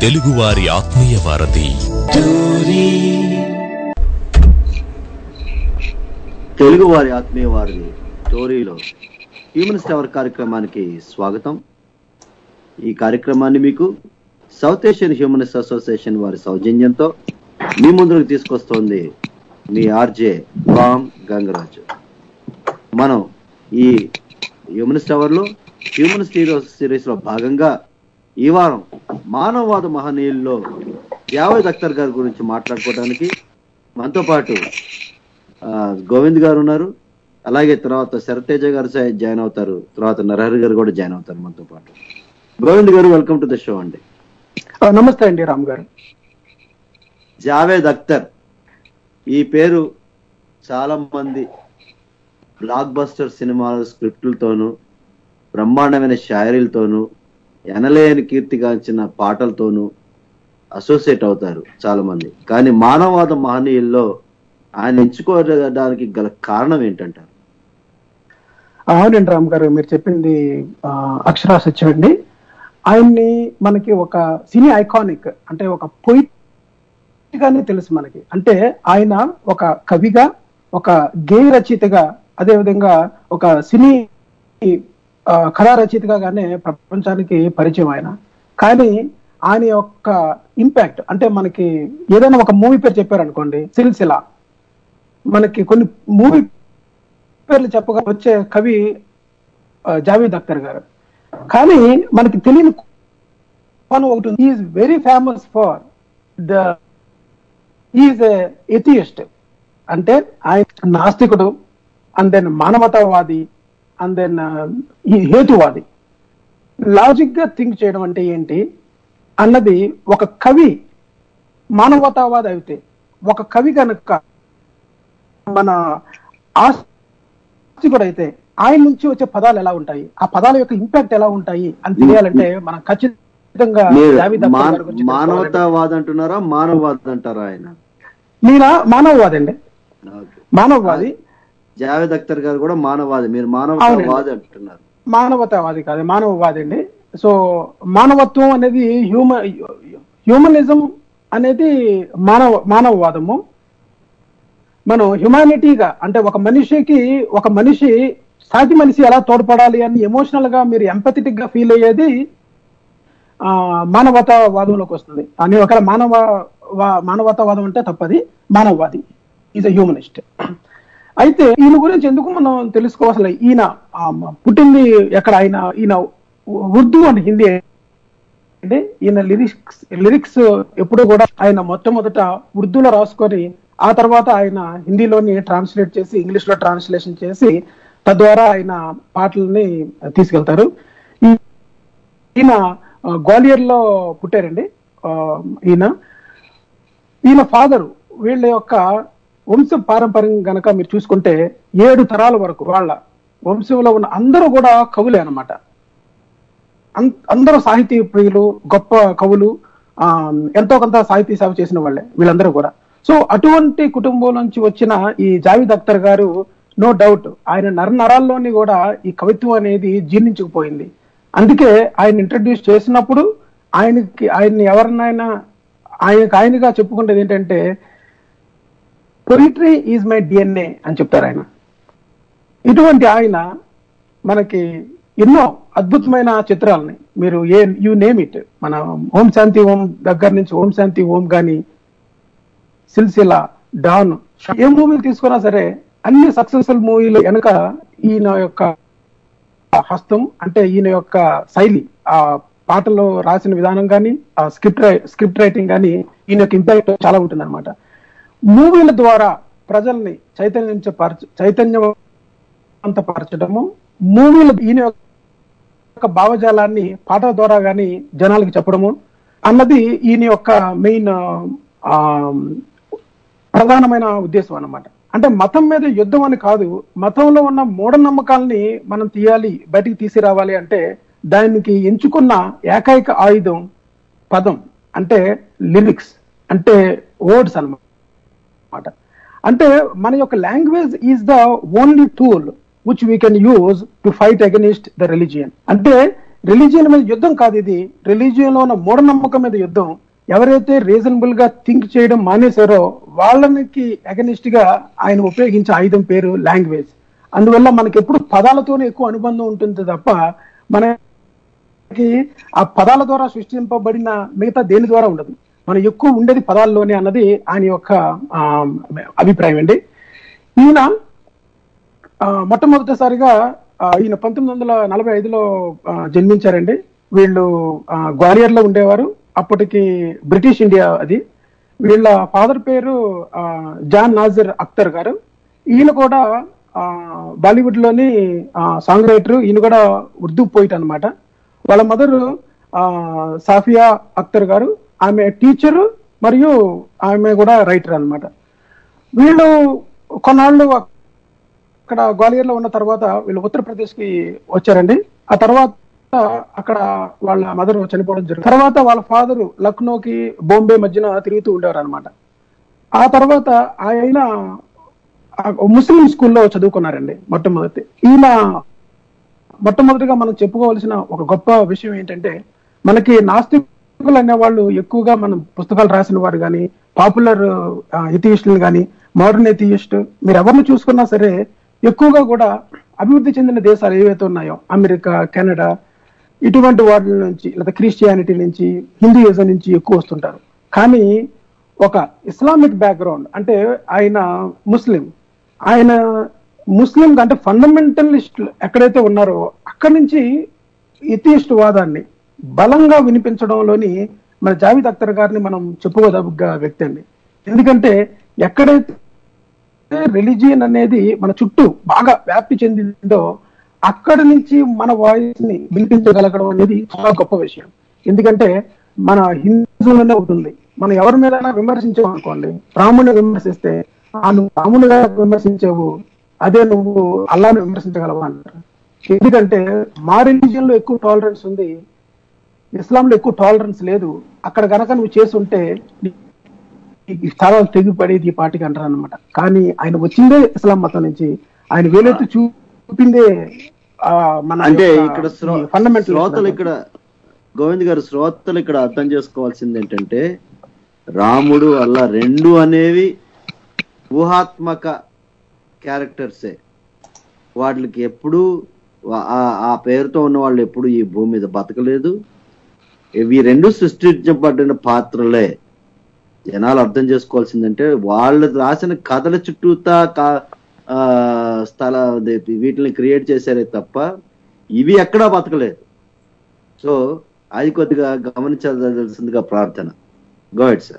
తెలుగువారి ఆత్మీయ వారధి తెలుగు వారి ఆత్మీయ వారిని స్టోరీలో హ్యూమన్ స్టవర్ కార్యక్రమానికి స్వాగతం ఈ కార్యక్రమాన్ని మీకు సౌత్ ఏషియన్ హ్యూమనిస్ట్ అసోసియేషన్ వారి సౌజన్యంతో మీ ముందుకు తీసుకొస్తోంది మీ ఆర్జే రామ్ గంగరాజు మనం ఈ హ్యూమనిస్ట్ అవర్లో హ్యూమన్ సిరీస్ లో భాగంగా ఈ వారం మానవవాద మహనీయుల్లో జావేద్ అఖ్తర్ గారి గురించి మాట్లాడుకోవడానికి మనతో పాటు ఆ, గోవింద్ గారు ఉన్నారు అలాగే తర్వాత శరతేజ గారు సై- జాయిన్ అవుతారు తర్వాత నరహరి గారు కూడా జాయిన్ అవుతారు మనతో పాటు గోవింద్ గారు వెల్కమ్ టు ద షో అండి ఆ, నమస్తే అండి రామ్ గారు జావేద్ అఖ్తర్ ఈ పేరు చాలా మంది బ్లాక్ బస్టర్ సినిమాల స్క్రిప్టులతోనూ బ్రహ్మాండమైన షాయరీలతోనూ ఎనలేని కీర్తిగాంచిన పాటలతోనూ అసోసియేట్ అవుతారు చాలా మంది కానీ మానవవాద మహనీయుల్లో ఆయన ఎంచుకోవడానికి గల కారణం ఏంటంటారు అవునండి రామ్ గారు మీరు చెప్పింది ఆ, అక్షరా సత్యం అండి ఆయన్ని మనకి ఒక సినీ ఐకానిక్ అంటే ఒక పొయిట్ గానే తెలుసు మనకి అంటే ఆయన ఒక కవిగా ఒక గేయ రచయితగా అదేవిధంగా ఒక సినీ ఆ, కళా రచయితగా గానే ప్రపంచానికి పరిచయం ఆయన కానీ ఆయన యొక్క ఇంపాక్ట్ అంటే మనకి ఏదైనా ఒక మూవీ పేరు చెప్పారనుకోండి సిల్సిలా మనకి కొన్ని మూవీ పేర్లు చెప్పగా వచ్చే కవి ఆ, జావేద్ అఖ్తర్ గారు కానీ మనకి తెలియని కోణం ఒకటి ఉంది is very famous for the is atheist అంటే ఆయన నాస్తికుడు అండ్ దెన్ మానవతావాది అండ్ దెన్ ఈ హేతువాది లాజిక్ గా థింక్ చేయడం అంటే ఏంటి అన్నది ఒక కవి మానవతావాది అయితే ఒక కవి కనుక మన ఆస్తికుడు అయితే ఆయన నుంచి వచ్చే పదాలు ఎలా ఉంటాయి ఆ పదాల యొక్క ఇంపాక్ట్ ఎలా ఉంటాయి అని తెలియాలంటే మనం ఖచ్చితంగా మీరు జావేద్ అఖ్తర్ మాన- గారి గురించి తెలుసుకోవాలండి. మానవతావాద అంటున్నారా మానవవాద అంటారా ఆయన మీరా మానవవాది అండి ఓకే. మానవవాది జావేద్ అఖ్తర్ గారు కూడా మానవవాది మీరు అవునండి. మానవతావాది అంటున్నారు మానవతావాది కాదు మానవవాది అండి సో మానవత్వం అనేది హ్యూమన్ హ్యూమనిజం అనేది మానవ మానవవాదము మనం హ్యుమానిటీగా అంటే ఒక మనిషికి ఒక మనిషి సాటి మనిషి ఎలా తోడ్పడాలి అని ఎమోషనల్ గా మీరు ఎంపథెటిక్ గా ఫీల్ అయ్యేది ఆ మానవతావాదంలోకి వస్తుంది అని ఒకవేళ మానవ వా- మానవతావాదం అంటే తప్పది మానవవాది ఈజ్ అ హ్యూమనిస్ట్ అయితే ఈయన గురించి ఎందుకు మనం తెలుసుకోవాలి ఈయన ఆ, పుట్టింది ఎక్కడ ఆయన ఈయన ఉర్దూ అండ్ హిందీ అంటే ఈయన లిరిక్స్ లిరిక్స్ ఎప్పుడు కూడా ఆయన మొట్టమొదట ఉర్దూలో రాసుకొని ఆ తర్వాత ఆయన హిందీలోని ట్రాన్స్లేట్ చేసి ఇంగ్లీష్ లో ట్రాన్స్లేషన్ చేసి తద్వారా ఆయన పాటల్ని తీసుకెళ్తారు ఈ- ఈయన ఆ, గ్వాలియర్ లో పుట్టారండి ఆ, ఈయన ఈయన ఫాదర్ వీళ్ళ యొక్క వంశ పారంపర్యం గనక మీరు చూసుకుంటే ఏడు తరాల వరకు వాళ్ళ వంశంలో ఉన్న అందరూ కూడా కవులే అన్నమాట అం- అందరూ సాహితీ ప్రియులు గొప్ప కవులు ఆ ఎంతో కొంత సాహితీ సేవ చేసిన వాళ్ళే వీళ్ళందరూ కూడా సో అటువంటి కుటుంబం నుంచి వచ్చిన ఈ జావేద్ అఖ్తర్ గారు నో డౌట్ ఆయన నర నరాల్లోని కూడా ఈ కవిత్వం అనేది జీర్ణించుకుపోయింది అందుకే ఆయన ఇంట్రడ్యూస్ చేసినప్పుడు ఆయనకి ఆయన్ని ఎవరినైనా ఆయనకు ఆయనగా చెప్పుకునేది ఏంటంటే పొయిట్రీ ఈజ్ మై డిఎన్ఏ అని చెప్తారు ఆయన ఇటువంటి ఆయన మనకి ఎన్నో అద్భుతమైన చిత్రాలని మీరు ఏ యు నేమ్ ఇట్ మన ఓం శాంతి ఓం దగ్గర నుంచి ఓం శాంతి ఓం గాని సిల్సిలా డాన్ ఏ మూవీలు తీసుకున్నా సరే అన్ని సక్సెస్ఫుల్ మూవీలు వెనక ఈయన యొక్క హస్తం అంటే ఈయన యొక్క శైలి ఆ పాటలో రాసిన విధానం కానీ ఆ స్క్రిప్ట్ స్క్రిప్ట్ రైటింగ్ కానీ ఈయన యొక్క ఇంపాక్ట్ చాలా ఉంటుంది అనమాట మూవీల ద్వారా ప్రజల్ని చైతన్యించపరచ చైతన్యవంతపరచడము మూవీల ఈయన యొక్క భావజాలాన్ని పాటల ద్వారా గాని జనాలకి చెప్పడము అన్నది ఈయన యొక్క మెయిన్ ప్రధానమైన ఉద్దేశం అన్నమాట అంటే మతం మీద యుద్ధం అని కాదు మతంలో ఉన్న మూఢనమ్మకాల్ని మనం తీయాలి బయటికి తీసుకురావాలి అంటే దానికి ఎంచుకున్న ఏకైక ఆయుధం పదం అంటే లిరిక్స్ అంటే వర్డ్స్ అన్నమాట అంటే మన యొక్క language is the only tool which we can use to fight against the religion అంటే రిలీజియన్ మీద యుద్ధం కాదు ఇది రిలీజియన్ లో ఉన్న మూఢనమ్మకం మీద యుద్ధం ఎవరైతే రీజనబుల్ గా థింక్ చేయడం మానేశారో వాళ్ళకి అగనిస్ట్ గా ఆయన ఉపయోగించే ఆయుధం పేరు లాంగ్వేజ్ అందువల్ల మనకి ఎప్పుడు పదాలతోనే ఎక్కువ అనుబంధం ఉంటుంది తప్ప మనకి ఆ పదాల ద్వారా సృష్టింపబడిన మిగతా దేని ద్వారా ఉండదు మనం ఎక్కువ ఉండేది పదాల్లోనే అన్నది ఆయన యొక్క ఆ, అభిప్రాయం అండి ఈయన ఆ, మొట్టమొదటిసారిగా ఆ, ఈయన పంతొమ్మిది వందల నలభై ఐదులో ఆ, జన్మించారండి వీళ్ళు ఆ, గ్వాలియర్ లో ఉండేవారు అప్పటికి బ్రిటిష్ ఇండియా అది వీళ్ళ ఫాదర్ పేరు ఆ, జాన్ నాజర్ అఖ్తర్ గారు ఈయన కూడా ఆ, బాలీవుడ్ లోని సాంగ్ రైటర్ ఈయన కూడా ఉర్దూ పోయిట్ అనమాట వాళ్ళ మదర్ సాఫియా అఖ్తర్ గారు ఆమె టీచర్ మరియు ఆమె కూడా రైటర్ అన్నమాట వీళ్ళు కొన్నాళ్ళు అక్కడ గ్వాలియర్ లో ఉన్న తర్వాత వీళ్ళు ఉత్తరప్రదేశ్ కి వచ్చారండి ఆ తర్వాత అక్కడ వాళ్ళ మదర్ చనిపోవడం జరిగింది తర్వాత వాళ్ళ ఫాదర్ లక్నోకి బాంబే మధ్యన తిరుగుతూ ఉండేవారు అనమాట ఆ తర్వాత ఆయన ఆ ముస్లిం స్కూల్లో చదువుకున్నారండి మొట్టమొదటి ఈయన మొట్టమొదటిగా మనం చెప్పుకోవాల్సిన ఒక గొప్ప విషయం ఏంటంటే మనకి నాస్తికులు అనే వాళ్ళు ఎక్కువగా మనం పుస్తకాలు రాసిన వారు కానీ పాపులర్ ఎథియిస్టులు కానీ మోడర్న్ ఎథియిస్ట్ మీరు ఎవరిని చూసుకున్నా సరే ఎక్కువగా కూడా అభివృద్ధి చెందిన దేశాలు ఏవైతే ఉన్నాయో అమెరికా కెనడా ఇటువంటి వాటి నుంచి లేదా క్రిస్టియానిటీ నుంచి హిందూయిజం నుంచి ఎక్కువ వస్తుంటారు కానీ ఒక ఇస్లామిక్ బ్యాక్గ్రౌండ్ అంటే ఆయన ముస్లిం ఆయన ముస్లిం అంటే ఫండమెంటలిస్ట్ ఎక్కడైతే ఉన్నారో అక్కడి నుంచి ఎథియిస్ట్ వాదాన్ని బలంగా వినిపించడంలోని మన జావేద్ అఖ్తర్ గారిని మనం చెప్పుకోదగ్గ వ్యక్తి అండి ఎందుకంటే ఎక్కడైతే రిలీజియన్ అనేది మన చుట్టూ బాగా వ్యాప్తి చెందిందో అక్కడి నుంచి మన వాయిస్ ని వినిపించగలగడం అనేది చాలా గొప్ప విషయం ఎందుకంటే మన హిందువులోనే ఉంటుంది మనం ఎవరి మీద విమర్శించాం అనుకోండి రాముని విమర్శిస్తే ఆ నువ్వు రామునిగా విమర్శించావు అదే నువ్వు అల్లాని విమర్శించగలవా అంటారు ఎందుకంటే మా రిలీజియన్ లో ఎక్కువ టాలరెన్స్ ఉంది ఇస్లాంలో ఎక్కువ టాలరెన్స్ లేదు అక్కడ గనక నువ్వు చేస్తుంటే ఈ స్థలాలు తెగిపడేది ఈ పాటికి అంటారు అనమాట కానీ ఆయన వచ్చిందే ఇస్లాం మతం నుంచి ఆయన వేలెత్తి చూపిందే ఆ, మన అంటే ఇక్కడ శ్రో- ఫండమెంటల్ శ్రోతలు ఇక్కడ గోవింద్ గారు శ్రోతలు ఇక్కడ అర్థం చేసుకోవాల్సింది ఏంటంటే రాముడు అల్లా రెండు అనేవి ఊహాత్మక క్యారెక్టర్సే వాటికి ఎప్పుడు ఆ పేరుతో ఉన్న వాళ్ళు ఎప్పుడు ఈ భూమి మీద బతకలేదు ఇవి రెండు సృష్టించబడిన పాత్రలే జనాలు అర్థం చేసుకోవాల్సిందంటే వాళ్ళు రాసిన కథల చుట్టూతా కా- ఆ, స్థల అదే వీటిని క్రియేట్ చేశారే తప్ప ఇవి ఎక్కడా బతకలేదు సో అది కొద్దిగా గమనించాల్సిందిగా ప్రార్థన గోడ్ సార్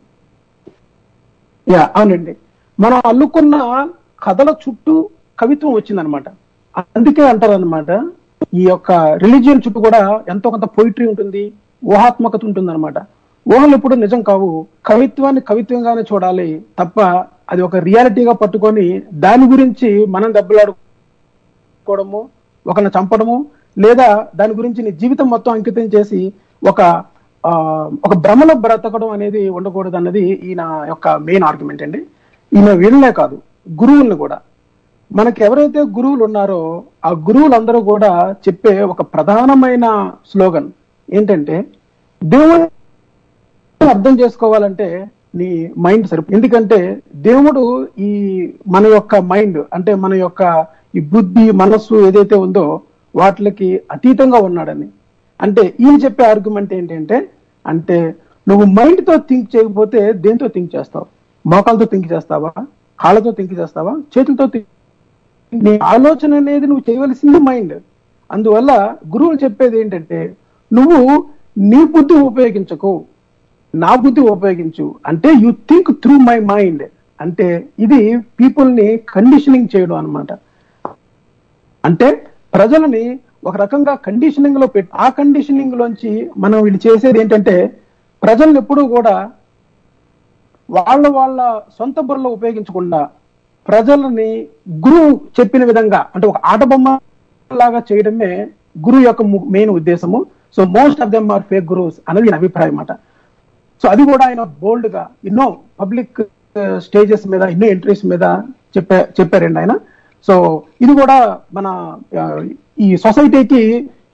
యా అవునండి మనం అల్లుకున్న కథల చుట్టూ కవిత్వం వచ్చిందనమాట అందుకే అంటారనమాట ఈ యొక్క రిలీజియన్ చుట్టూ కూడా ఎంతో కొంత పోయిటరీ ఉంటుంది ఊహాత్మకత ఉంటుందన్నమాట ఊహలు ఎప్పుడు నిజం కావు కవిత్వాన్ని కవిత్వంగానే చూడాలి తప్ప అది ఒక రియాలిటీగా పట్టుకొని దాని గురించి మనం దెబ్బలాడుకోవడము ఒకరిని చంపడము లేదా దాని గురించి నీ జీవితం మొత్తం అంకితం చేసి ఒక ఆ, ఒక భ్రమలో బ్రతకడం అనేది ఉండకూడదు అన్నది ఈయన యొక్క మెయిన్ ఆర్గ్యుమెంట్ అండి ఈయన వీళ్ళనే కాదు గురువుల్ని కూడా మనకి ఎవరైతే గురువులు ఉన్నారో ఆ గురువులందరూ కూడా చెప్పే ఒక ప్రధానమైన స్లోగన్ ఏంటంటే దేవుడు అర్థం చేసుకోవాలంటే నీ మైండ్ సరిపో ఎందుకంటే దేవుడు ఈ మన యొక్క మైండ్ అంటే మన యొక్క ఈ బుద్ధి మనస్సు ఏదైతే ఉందో వాటికి అతీతంగా ఉన్నాడని అంటే ఈయన చెప్పే ఆర్గ్యుమెంట్ ఏంటంటే అంటే నువ్వు మైండ్ తో థింక్ చేయకపోతే దేంతో థింక్ చేస్తావు మోకాలతో థింక్ చేస్తావా కాళ్ళతో థింక్ చేస్తావా చేతులతో think నీ ఆలోచన అనేది నువ్వు చేయవలసింది మైండ్ అందువల్ల గురువులు చెప్పేది ఏంటంటే నువ్వు నీ బుద్ధి ఉపయోగించకు నా బుద్ధి ఉపయోగించు అంటే you think through my mind అంటే ఇది పీపుల్ ని కండిషనింగ్ చేయడం అన్నమాట అంటే ప్రజలని ఒక రకంగా కండిషనింగ్ లో పెట్టి ఆ కండిషనింగ్ లోంచి మనం వీళ్ళు చేసేది ఏంటంటే ప్రజల్ని ఎప్పుడూ కూడా వాళ్ళ వాళ్ళ సొంత బుర్రలో ఉపయోగించకుండా ప్రజలని గురువు చెప్పిన విధంగా అంటే ఒక ఆట బొమ్మ లాగా చేయడమే గురువు యొక్క మెయిన్ ఉద్దేశము so most of them are fake గురువుస్ అనేది నా అభిప్రాయం అన్నమాట సో అది కూడా ఆయన బోల్డ్ గా ఎన్నో పబ్లిక్ స్టేజెస్ మీద ఎన్నో ఎంట్రీస్ మీద చెప్పా చెప్పారండి ఆయన సో ఇది కూడా మన ఆ, ఈ సొసైటీకి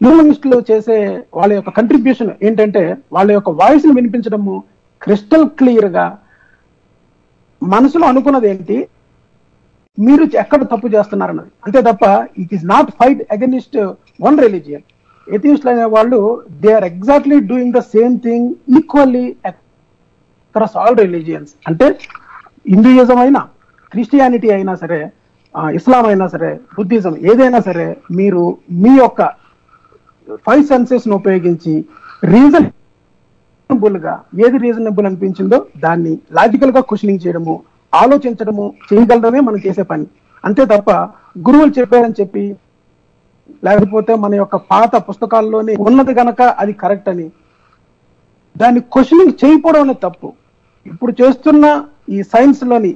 హ్యూమనిస్టులు చేసే వాళ్ళ యొక్క కంట్రిబ్యూషన్ ఏంటంటే వాళ్ళ యొక్క వాయిస్ ని వినిపించడము క్రిస్టల్ క్లియర్ గా మనసులో అనుకున్నది ఏంటి మీరు ఎక్కడ తప్పు చేస్తున్నారన్నది అంతే తప్ప it is not fight against one religion ఎథియిస్టులు అనే వాళ్ళు they are exactly doing the same thing equally across all religions అంటే హిందూయిజం అయినా క్రిస్టియానిటీ అయినా సరే ఆ, ఇస్లాం అయినా సరే బుద్ధిజం ఏదైనా సరే మీరు మీ యొక్క ఫైవ్ సెన్సెస్ ను ఉపయోగించి రీజనబుల్ గా ఏది రీజనబుల్ అనిపించిందో దాన్ని లాజికల్ గా క్వశ్చనింగ్ చేయడము ఆలోచించడము చేయగలడమే మనం చేసే పని అంతే తప్ప గురువులు చెప్పారని చెప్పి లేకపోతే మన యొక్క పాత పుస్తకాల్లోనే ఉన్నది గనక అది కరెక్ట్ అని దాన్ని క్వశ్చనింగ్ చేయకపోవడం అనేది తప్పు ఇప్పుడు చేస్తున్న ఈ సైన్స్ లోని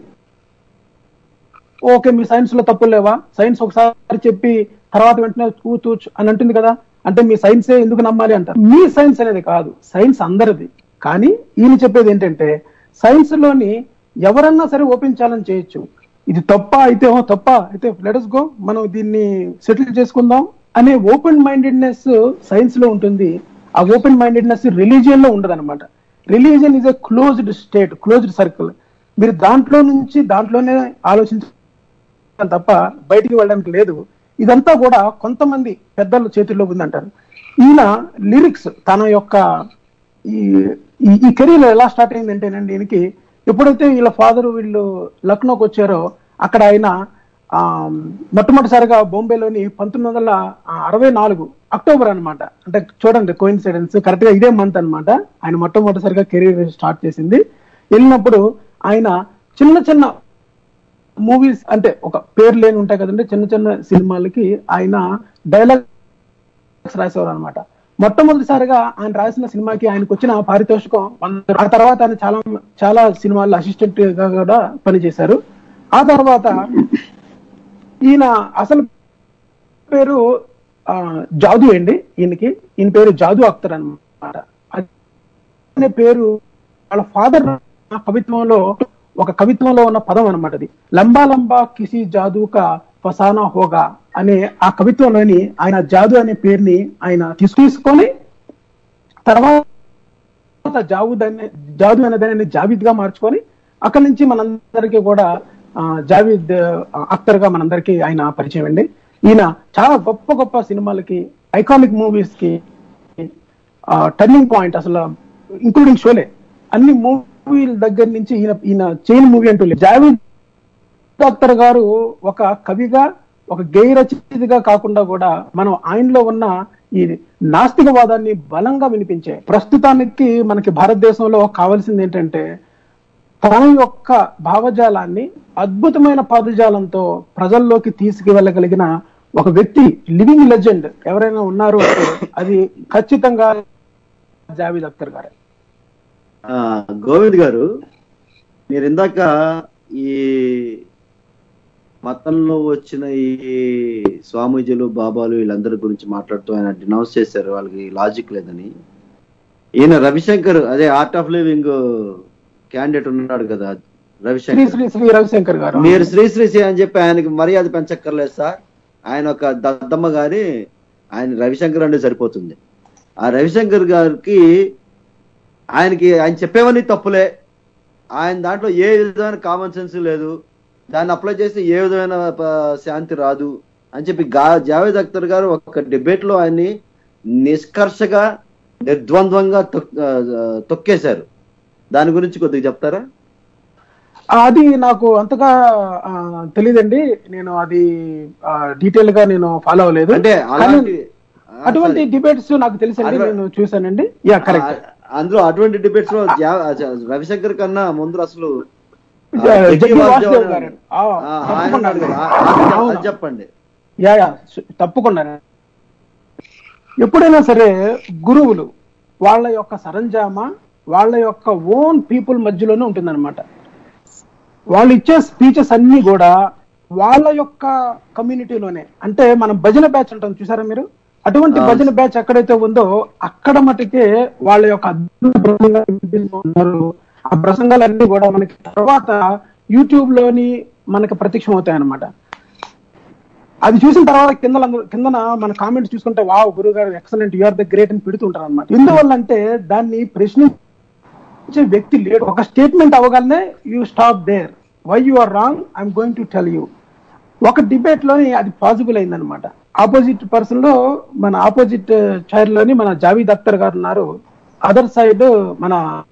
ఓకే మీ సైన్స్ లో తప్పులు లేవా సైన్స్ ఒకసారి చెప్పి తర్వాత వెంటనే కూతూచు అని అంటుంది కదా అంటే మీ సైన్సే ఎందుకు నమ్మాలి అంటారు మీ సైన్స్ అనేది కాదు సైన్స్ అందరిది కానీ ఈయన చెప్పేది ఏంటంటే సైన్స్ లోని ఎవరన్నా సరే ఓపెన్ ఛాలెంజ్ చేయొచ్చు ఇది తప్ప అయితే ఓ తప్ప అయితే లెటస్ గో మనం దీన్ని సెటిల్ చేసుకుందాం అనే ఓపెన్ మైండెడ్నెస్ సైన్స్ లో ఉంటుంది ఆ ఓపెన్ మైండెడ్నెస్ రిలీజియన్ లో ఉండదు అనమాట religion is a closed state closed circle మీరు దాంట్లో నుంచి దాంట్లోనే ఆలోచించ తప్ప బయటికి వెళ్ళడానికి లేదు ఇదంతా కూడా కొంతమంది పెద్దల చేతుల్లో ఉందంటారు ఈయన లిరిక్స్ తన యొక్క ఈ ఈ- ఈ కెరీర్ ఎలా స్టార్ట్ అయిందంటేనండి ఈయనకి ఎప్పుడైతే వీళ్ళ ఫాదర్ వీళ్ళు లక్నోకి వచ్చారో అక్కడ ఆయన ఆ, మొట్టమొదటిసారిగా బొంబేలోని పంతొమ్మిది వందల అరవై నాలుగు అక్టోబర్ అన్నమాట అంటే చూడండి కోయిన్సిడెన్స్ కరెక్ట్ గా ఇదే మంత్ అన్నమాట ఆయన మొట్టమొదటిసారిగా కెరీర్ స్టార్ట్ చేసింది వెళ్ళినప్పుడు ఆయన చిన్న చిన్న మూవీస్ అంటే ఒక పేరు లేని ఉంటాయి కదండి చిన్న చిన్న సినిమాలకి ఆయన డైలాగ్స్ రాసేవారు అనమాట మొట్టమొదటిసారిగా ఆయన రాసిన సినిమాకి ఆయనకు వచ్చిన పారితోషికం వంద ఆ తర్వాత ఆయన చాలా చాలా సినిమాల్లో అసిస్టెంట్ గా కూడా పనిచేశారు ఆ తర్వాత ఈయన అసలు పేరు ఆ, జాదు అండి ఈయనకి ఈయన పేరు జాదు అఖ్తర్ అన్నమాట అనే పేరు వాళ్ళ ఫాదర్ కవిత్వంలో ఒక కవిత్వంలో ఉన్న పదం అనమాట అది లంబా లంబా కిసి జాదు కా ఫసానా హోగా అనే ఆ కవిత్వంలోని ఆయన జాదు అనే పేరుని ఆయన తీసు- తీసుకొని తర్వాత జావుద్ అనే జాదు అనే దానిని జావిద్ గా మార్చుకొని అక్కడి నుంచి మనందరికీ కూడా ఆ, జావీద్ ఆ, అఖ్తర్ గా మనందరికీ ఆయన పరిచయం అండి ఈయన చాలా గొప్ప గొప్ప సినిమాలకి ఐకానిక్ మూవీస్ కి టర్నింగ్ పాయింట్ అసలు ఇంక్లూడింగ్ షోలే అన్ని మూవీల దగ్గర నుంచి ఈయన ఈయన చైన్ మూవీ అంటూ లేదు జావీద్ అఖ్తర్ గారు ఒక కవిగా ఒక గేయ రచయితగా కాకుండా కూడా మనం ఆయనలో ఉన్న ఈ నాస్తికవాదాన్ని బలంగా వినిపించే ప్రస్తుతానికి మనకి భారతదేశంలో కావాల్సింది ఏంటంటే తన యొక్క భావజాలాన్ని అద్భుతమైన పదజాలంతో ప్రజల్లోకి తీసుకువెళ్ళగలిగిన ఒక వ్యక్తి లివింగ్ లెజెండ్ ఎవరైనా ఉన్నారు అంటే అది ఖచ్చితంగా జావీద్ అఖ్తర్ గారే ఆ, గోవింద్ గారు మీరు ఇందాక ఈ మతంలో వచ్చిన ఈ స్వామీజీలు బాబాలు వీళ్ళందరి గురించి మాట్లాడుతూ ఆయన డినౌన్స్ చేశారు వాళ్ళకి లాజిక్ లేదని ఈయన రవిశంకర్ అదే ఆర్ట్ ఆఫ్ లివింగ్ క్యాండిడేట్ ఉన్నాడు కదా శ్రీ రవిశంకర్ శ్రీ శ్రీ రవిశంకర్ గారు మీరు శ్రీ శ్రీ శ్రీ అని చెప్పి ఆయనకి మర్యాద పెంచక్కర్లేదు సార్ ఆయన ఒక దద్దమ్మ గారి ఆయన రవిశంకర్ అంటే సరిపోతుంది ఆ రవిశంకర్ గారికి ఆయనకి ఆయన చెప్పేవన్నీ తప్పులే ఆయన దాంట్లో ఏ విధమైన కామన్ సెన్స్ లేదు దాన్ని అప్లై చేస్తే ఏ విధమైన ప- శాంతి రాదు అని చెప్పి గా జావేద్ అఖ్తర్ గారు ఒక డిబేట్ లో ఆయన్ని నిష్కర్షగా నిర్ద్వంద్వంగా తొక్- ఆ, తొక్కేశారు దాని గురించి కొద్దిగా చెప్తారా అది నాకు అంతగా ఆ, తెలీదండి నేను అది డీటెయిల్ గా నేను ఫాలో అవ్వలేదు అంటే అలాంటి ఆ, అటువంటి sorry. డిబేట్స్ నాకు తెలుసండి అటువంటి- నేను చూసానండి యా కరెక్ట్ ఆ, అందులో అటువంటి డిబేట్స్ లో జా- రవిశంకర్ కన్నా ముందు అసలు ఆ, జ- జగ్గి జగ్గి వాసుదేవ్ వాసుదేవ్ గారు. గారు. ఆ, ఆ, ఆయన తప్పకుండా ఉన్నాడు కదా, అండి. ఆ, అది చెప్- అవును. అది చెప్పండి యా యా సు- తప్పకుండా ఎప్పుడైనా సరే గురువులు వాళ్ళ యొక్క సరంజామా వాళ్ళ యొక్క ఓన్ పీపుల్ మధ్యలోనే ఉంటుందన్నమాట వాళ్ళు ఇచ్చే స్పీచెస్ అన్ని కూడా వాళ్ళ యొక్క కమ్యూనిటీలోనే అంటే మనం భజన బ్యాచ్ అంటాం చూసారా మీరు అటువంటి ఆ. భజన బ్యాచ్ ఎక్కడైతే ఉందో అక్కడ మటుకే వాళ్ళ యొక్క అద్భుత ప్రసంగాలు వినిపిస్తూ ఉన్నారు ఆ ప్రసంగాలన్నీ కూడా మనకి తర్వాత యూట్యూబ్ లోని మనకి ప్రత్యక్షం అవుతాయి అన్నమాట అది చూసిన తర్వాత కింద కిందన మన కామెంట్స్ చూసుకుంటే వావ్ గురువు గారు ఎక్సలెంట్ యూఆర్ ద గ్రేట్ అని పెడుతుంటారు అనమాట ఎందువల్ల అంటే దాన్ని ప్రశ్నించే వ్యక్తి లేడు ఒక స్టేట్మెంట్ అవ్వగానే you stop there why you are wrong I'm going to tell you ఒక డిబేట్ లోని అది పాసిబుల్ అయిందనమాట ఆపోజిట్ పర్సన్ లో మన ఆపోజిట్ చైర్ లోని మన జావీద్ అఖ్తర్ గారు ఉన్నారు అదర్ సైడ్ మన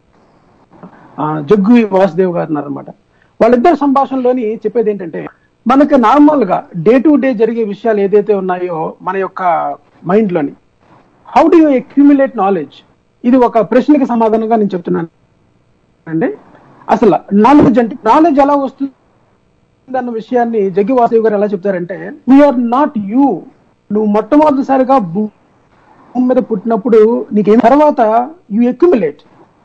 ఆ, జగ్గు వాసుదేవ్ గారు ఉన్నారు అనమాట వాళ్ళిద్దరు సంభాషణలోని చెప్పేది ఏంటంటే మనకి నార్మల్ గా డే టు డే జరిగే విషయాలు ఏదైతే ఉన్నాయో మన యొక్క మైండ్ లోని how do you accumulate knowledge ఇది ఒక ప్రశ్నకి సమాధానంగా నేను చెప్తున్నాను అండి అసలు నాలెడ్జ్ అంటే నాలెడ్జ్ ఎలా వస్తుంది అన్న విషయాన్ని జగ్గి వాసుదేవ్ గారు ఎలా చెప్తారంటే వీఆర్ నాట్ యూ నువ్వు మొట్టమొదటిసారిగా భూ- భూమి మీద పుట్టినప్పుడు నీకేం తర్వాత you accumulate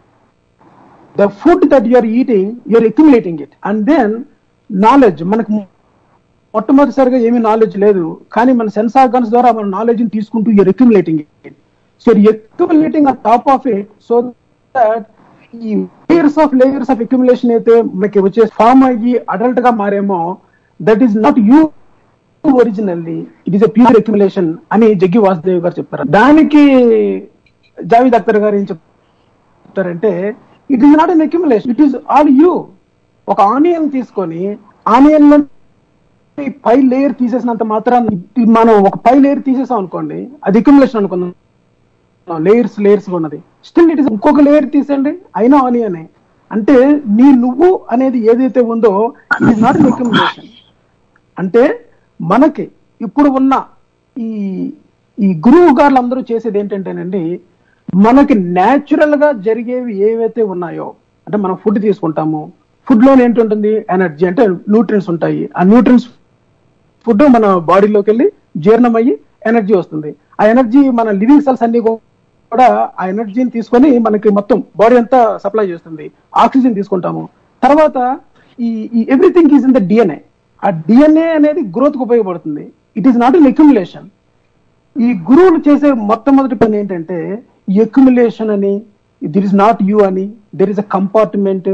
the food that you're eating you're accumulating it and then knowledge మనకు మొట్టమొదటిసారిగా ఏమీ నాలెడ్జ్ లేదు కానీ మన సెన్స్ ఆర్గాన్స్ ద్వారా మన నాలెడ్జ్ తీసుకుంటూ you're accumulating it so accumulating on top of it so that ఈ layers of layers of accumulation అయితే మనకి వచ్చే ఫామ్ అయ్యి అడల్ట్ గా మారేమో that is not you originally it is a pure accumulation అని జగ్గి వాసుదేవ్ గారు చెప్తారు దానికి జావీద్ అఖ్తర్ గారు ఏం చెప్తారంటే it is not an accumulation it is all you ఒక ఆనియన్ తీసుకొని ఆనియన్ లో పై లేయర్ తీసేసినంత మాత్రాన్ని ఇది మనం ఒక పై లేయర్ తీసేసాం అనుకోండి అది అక్యుములేషన్ అనుకుందాం లేయర్స్ లేయర్స్ ఉన్నది స్టిల్ ఇట్ ఇస్ ఇంకొక లేయర్ తీసండి అయినా ఆనియనే అంటే నీ నువ్వు అనేది ఏదైతే ఉందో ఇట్ ఇస్ నాట్ అక్యుములేషన్ అంటే మనకి ఇప్పుడు ఉన్న ఈ ఈ గురువు గారులు అందరూ చేసేది ఏంటంటేనండి మనకి న్యాచురల్ గా జరిగేవి ఏవైతే ఉన్నాయో అంటే మనం ఫుడ్ తీసుకుంటాము ఫుడ్ లోనే ఏంటుంటుంది ఎనర్జీ అంటే న్యూట్రియన్స్ ఉంటాయి ఆ న్యూట్రియన్స్ ఫుడ్ మన బాడీలోకి వెళ్ళి జీర్ణమయ్యి ఎనర్జీ వస్తుంది ఆ ఎనర్జీ మన లివింగ్ సెల్స్ అన్ని కూడా ఆ ఎనర్జీని తీసుకొని మనకి మొత్తం బాడీ అంతా సప్లై చేస్తుంది ఆక్సిజన్ తీసుకుంటాము తర్వాత ఈ everything is in the DNA ఆ డిఎన్ఏ అనేది గ్రోత్ కు ఉపయోగపడుతుంది it is not in accumulation ఈ గురువులు చేసే మొట్టమొదటి పని ఏంటంటే ఎక్యుములేషన్ అని దిర్ ఇస్ నాట్ యూ అని there is a compartment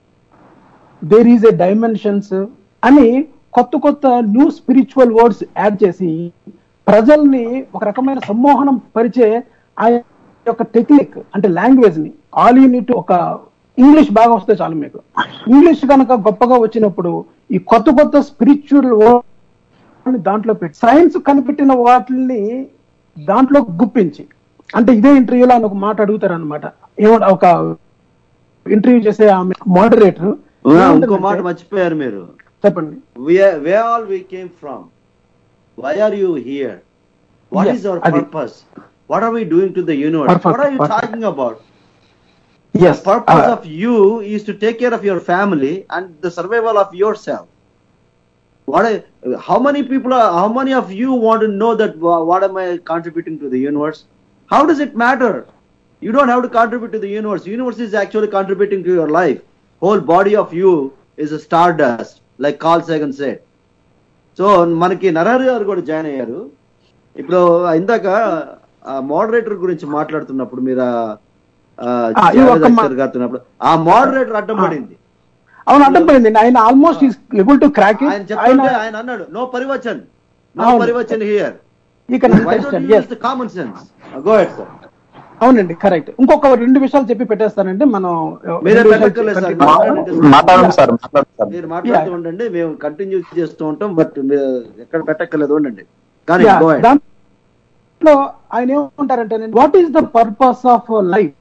there is a dimensions అని కొత్త కొత్త న్యూ స్పిరిచువల్ వర్డ్స్ యాడ్ చేసి ప్రజల్ని ఒక రకమైన సమ్మోహనం పరిచే ఆ యొక్క టెక్నిక్ అంటే లాంగ్వేజ్ ని ఆల్ యూనిట్ ఒక ఇంగ్లీష్ బాగా వస్తే చాలు మీకు ఇంగ్లీష్ కనుక గొప్పగా వచ్చినప్పుడు ఈ కొత్త కొత్త స్పిరిచువల్ వర్డ్ దాంట్లో పెట్టి సైన్స్ కనిపెట్టిన వాటిని దాంట్లో గుప్పించి అంటే ఇదే ఇంటర్వ్యూలో ఆయన ఒక మాట అడుగుతారు అనమాట ఏమో ఒక ఇంటర్వ్యూ చేసే ఆమె మోడరేటర్ ఇంకో మాట మర్చిపోయారు మీరు చెప్పండి where all we came from why are you here what Yes, is our అది. Purpose what are we doing to the universe Purpose, what are you purpose. Talking about Yes, The purpose uh, of you is to take care of your family and the survival of yourself. What? I- how many people are? How many of you want to know that? wha- What am I contributing to the universe? How does it matter? You don't have to contribute to the universe. Universe is actually contributing to your life. Whole body of you is a stardust, like Carl Sagan said. So మనకి నరహరి గారు కూడా join అయ్యారు ఇప్పుడు ఇందాక moderator గురించి మాట్లాడుతున్నప్పుడు మీరు ఆ, ఆ, ఆ, ఈ ఒక్క జావేద్ మా- అఖ్తర్ గారితో ఆ మోడరేటర్ అడ్డం పడింది అవును అడ్డం పడింది ఆయన almost is able to crack ఆయన చెప్తుంటే ఆయన అన్నాడు నో పరివచన్ నో అవును. పరివచన్ here he can why don't understand uses the common sense go head sir అవునండి కరెక్ట్ ఇంకొక రెండు విషయాలు చెప్పి పెట్టేస్తానంటే మనం మీరే రెండు విషయాలు పెట్టక్కర్లేదు సార్. continue చేద్దాం. మాట్లాడండి సార్ మాట్లాడండి సార్ మీరు మాట్లాడుతూ ఉండండి మేము కంటిన్యూ చేస్తూ ఉంటాం బట్ మీరు ఎక్కడ పెట్టక్కర్లేదు ఉండండి కానీ Yeah, గో హెడ్ దాంట్లో ఆయన ఏమంటారంటే what is the purpose of life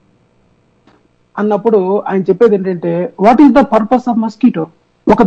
అన్నప్పుడు ఆయన చెప్పేది ఏంటంటే what is the purpose of mosquito ఒక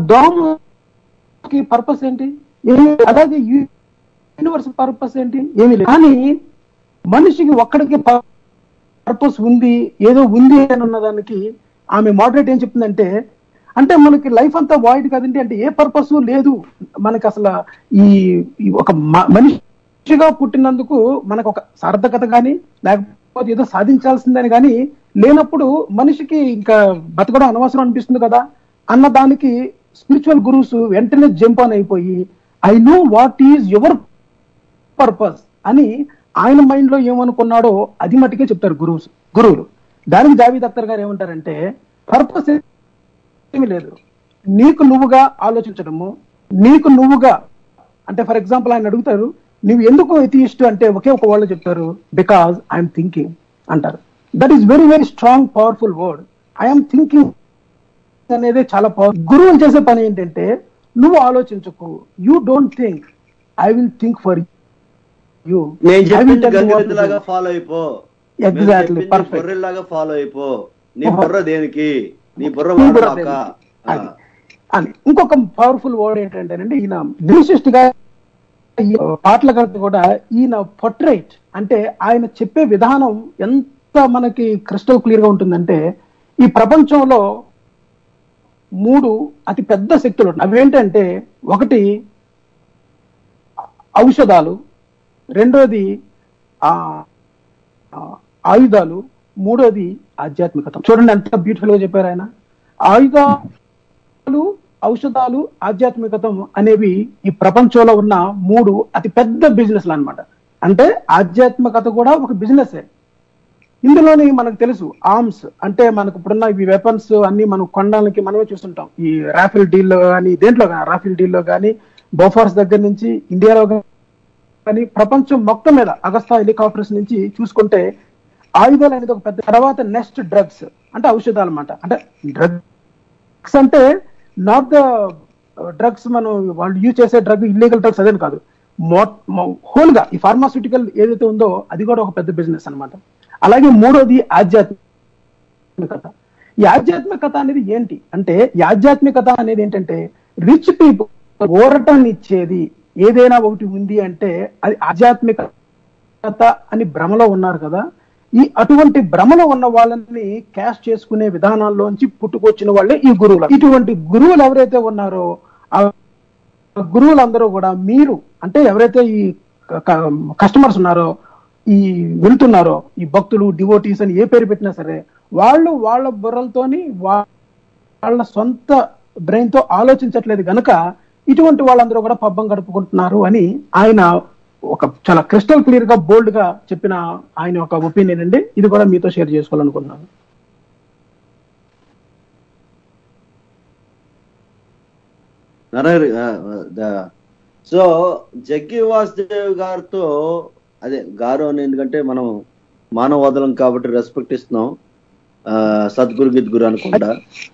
దోమకి పర్పస్ ఏంటి ఏమి అలాగే యూనివర్స్ పర్పస్ ఏంటి ఏమి లేదు కానీ మనిషికి ఒక్కడికి పర్పస్ ఉంది ఏదో ఉంది అని ఉన్నదానికి ఆమె మోడరేట్ ఏం చెప్తుందంటే అంటే మనకి లైఫ్ అంతా వాయిడ్ కదండి అంటే ఏ పర్పస్ లేదు మనకి అసలు ఈ ఈ ఒక మ- మనిషిగా పుట్టినందుకు మనకు ఒక సార్థకత కానీ లేకపోతే ఏదో సాధించాల్సిందని కానీ లేనప్పుడు మనిషికి ఇంకా బతకడం అనవసరం అనిపిస్తుంది కదా అన్న దానికి స్పిరిచువల్ గురువుస్ వెంటనే జంప్ ఆన్ అయిపోయి I know what is your purpose అని ఆయన మైండ్ లో ఏమనుకున్నాడో అది మట్టుకే చెప్తారు గురువు గురువులు దానికి జావీద్ అఖ్తర్ గారు ఏమంటారంటే పర్పస్ ఏమీ లేదు నీకు నువ్వుగా ఆలోచించడము నీకు నువ్వుగా అంటే ఫర్ ఎగ్జాంపుల్ ఆయన అడుగుతారు నువ్వు ఎందుకు ఎథియిస్ట్ అంటే ఒకే ఒక వాళ్ళు చెప్తారు బికాజ్ ఐఎమ్ థింకింగ్ అంటారు that is very very strong powerful word I'm thinking అనేది చాలా పవర్ గురువులు చేసే పని ఏంటంటే నువ్వు ఆలోచించకు you don't think I will think for you నేను చెప్పింది గంగిరెద్దులాగా ఫాలో అయిపో Exactly, perfect. బొర్రెల్లాగా ఫాలో అయిపో నీ Uh-huh. బుర్ర దేనికి నీ బుర్ర నీ బుర్ర వాడక దేనికి? అది. అని ఇంకొక పవర్ఫుల్ వర్డ్ ఏంటంటే ఈయన లిరిసిస్ట్ గా ఈ పాటల కనుక కూడా ఈయన పొట్రైట్ అంటే ఆయన చెప్పే విధానం ఎంత మనకి క్రిస్టల్ క్లియర్ గా ఉంటుందంటే ఈ ప్రపంచంలో మూడు అతి పెద్ద శక్తులు ఉన్నాయి అవేంటంటే ఒకటి ఔషధాలు రెండోది ఆ ఆ, ఆయుధాలు మూడోది ఆధ్యాత్మికత చూడండి ఎంత బ్యూటిఫుల్ గా చెప్పారు ఆయన ఆయుధాలు ఔషధాలు ఆధ్యాత్మికతం అనేవి ఈ ప్రపంచంలో ఉన్న మూడు అతి పెద్ద బిజినెస్లు అన్నమాట అంటే ఆధ్యాత్మికత కూడా ఒక బిజినెస్ ఇందులోని మనకు తెలుసు ఆర్మ్స్ అంటే మనకు ఇప్పుడున్న ఇవి వెపన్స్ అన్ని మనం కొనడానికి మనమే చూస్తుంటాం ఈ రాఫిల్ డీల్లో కానీ దేంట్లో కానీ రాఫిల్ డీల్లో కానీ బోఫార్స్ దగ్గర నుంచి ఇండియాలో కానీ ప్రపంచం మొత్తం మీద అగస్తా హెలికాప్టర్స్ నుంచి చూసుకుంటే ఆయుధాలు అనేది ఒక పెద్ద తర్వాత నెక్స్ట్ డ్రగ్స్ అంటే ఔషధాలు అన్నమాట అంటే డ్రగ్స్ అంటే నాట్ ద డ్రగ్స్ మనం వాళ్ళు యూజ్ చేసే డ్రగ్ ఇల్లీగల్ డ్రగ్స్ అదేం కాదు హోల్ గా ఈ ఫార్మాస్యూటికల్ ఏదైతే ఉందో అది కూడా ఒక పెద్ద బిజినెస్ అన్నమాట అలాగే మూడోది ఆధ్యాత్మికత ఈ ఆధ్యాత్మికత అనేది ఏంటి అంటే ఈ ఆధ్యాత్మికత అనేది ఏంటంటే రిచ్ పీపుల్ ఊరటనిచ్చేది ఏదైనా ఒకటి ఉంది అంటే అది ఆధ్యాత్మికత అని భ్రమలో ఉన్నారు కదా ఈ అటువంటి భ్రమలో ఉన్న వాళ్ళని క్యాష్ చేసుకునే విధానాల్లోంచి పుట్టుకొచ్చిన వాళ్ళే ఈ గురువులు ఇటువంటి గురువులు ఎవరైతే ఉన్నారో ఆ గురువులందరూ కూడా మీరు అంటే ఎవరైతే ఈ కస్టమర్స్ ఉన్నారో ఈ వెళ్తున్నారో ఈ భక్తులు డివోటీస్ అని ఏ పేరు పెట్టినా సరే వాళ్ళు వాళ్ళ బుర్రలతోని వా- వాళ్ళ సొంత బ్రెయిన్ తో ఆలోచించట్లేదు గనుక ఇటువంటి వాళ్ళందరూ కూడా పబ్బం గడుపుకుంటున్నారు అని ఆయన ఒక చాలా క్రిస్టల్ క్లియర్ గా బోల్డ్ గా చెప్పిన ఆయన ఒక ఒపీనియన్ అండి ఇది కూడా మీతో షేర్ చేసుకోవాలనుకుంటున్నాను నరహరి సో జగ్గి వాసుదేవ్ గారితో అదే గారు అని ఎందుకంటే మనం మానవవాదులం కాబట్టి రెస్పెక్ట్ ఇస్తున్నాం ఆ, సద్గురు గిద్గురు అనకుండా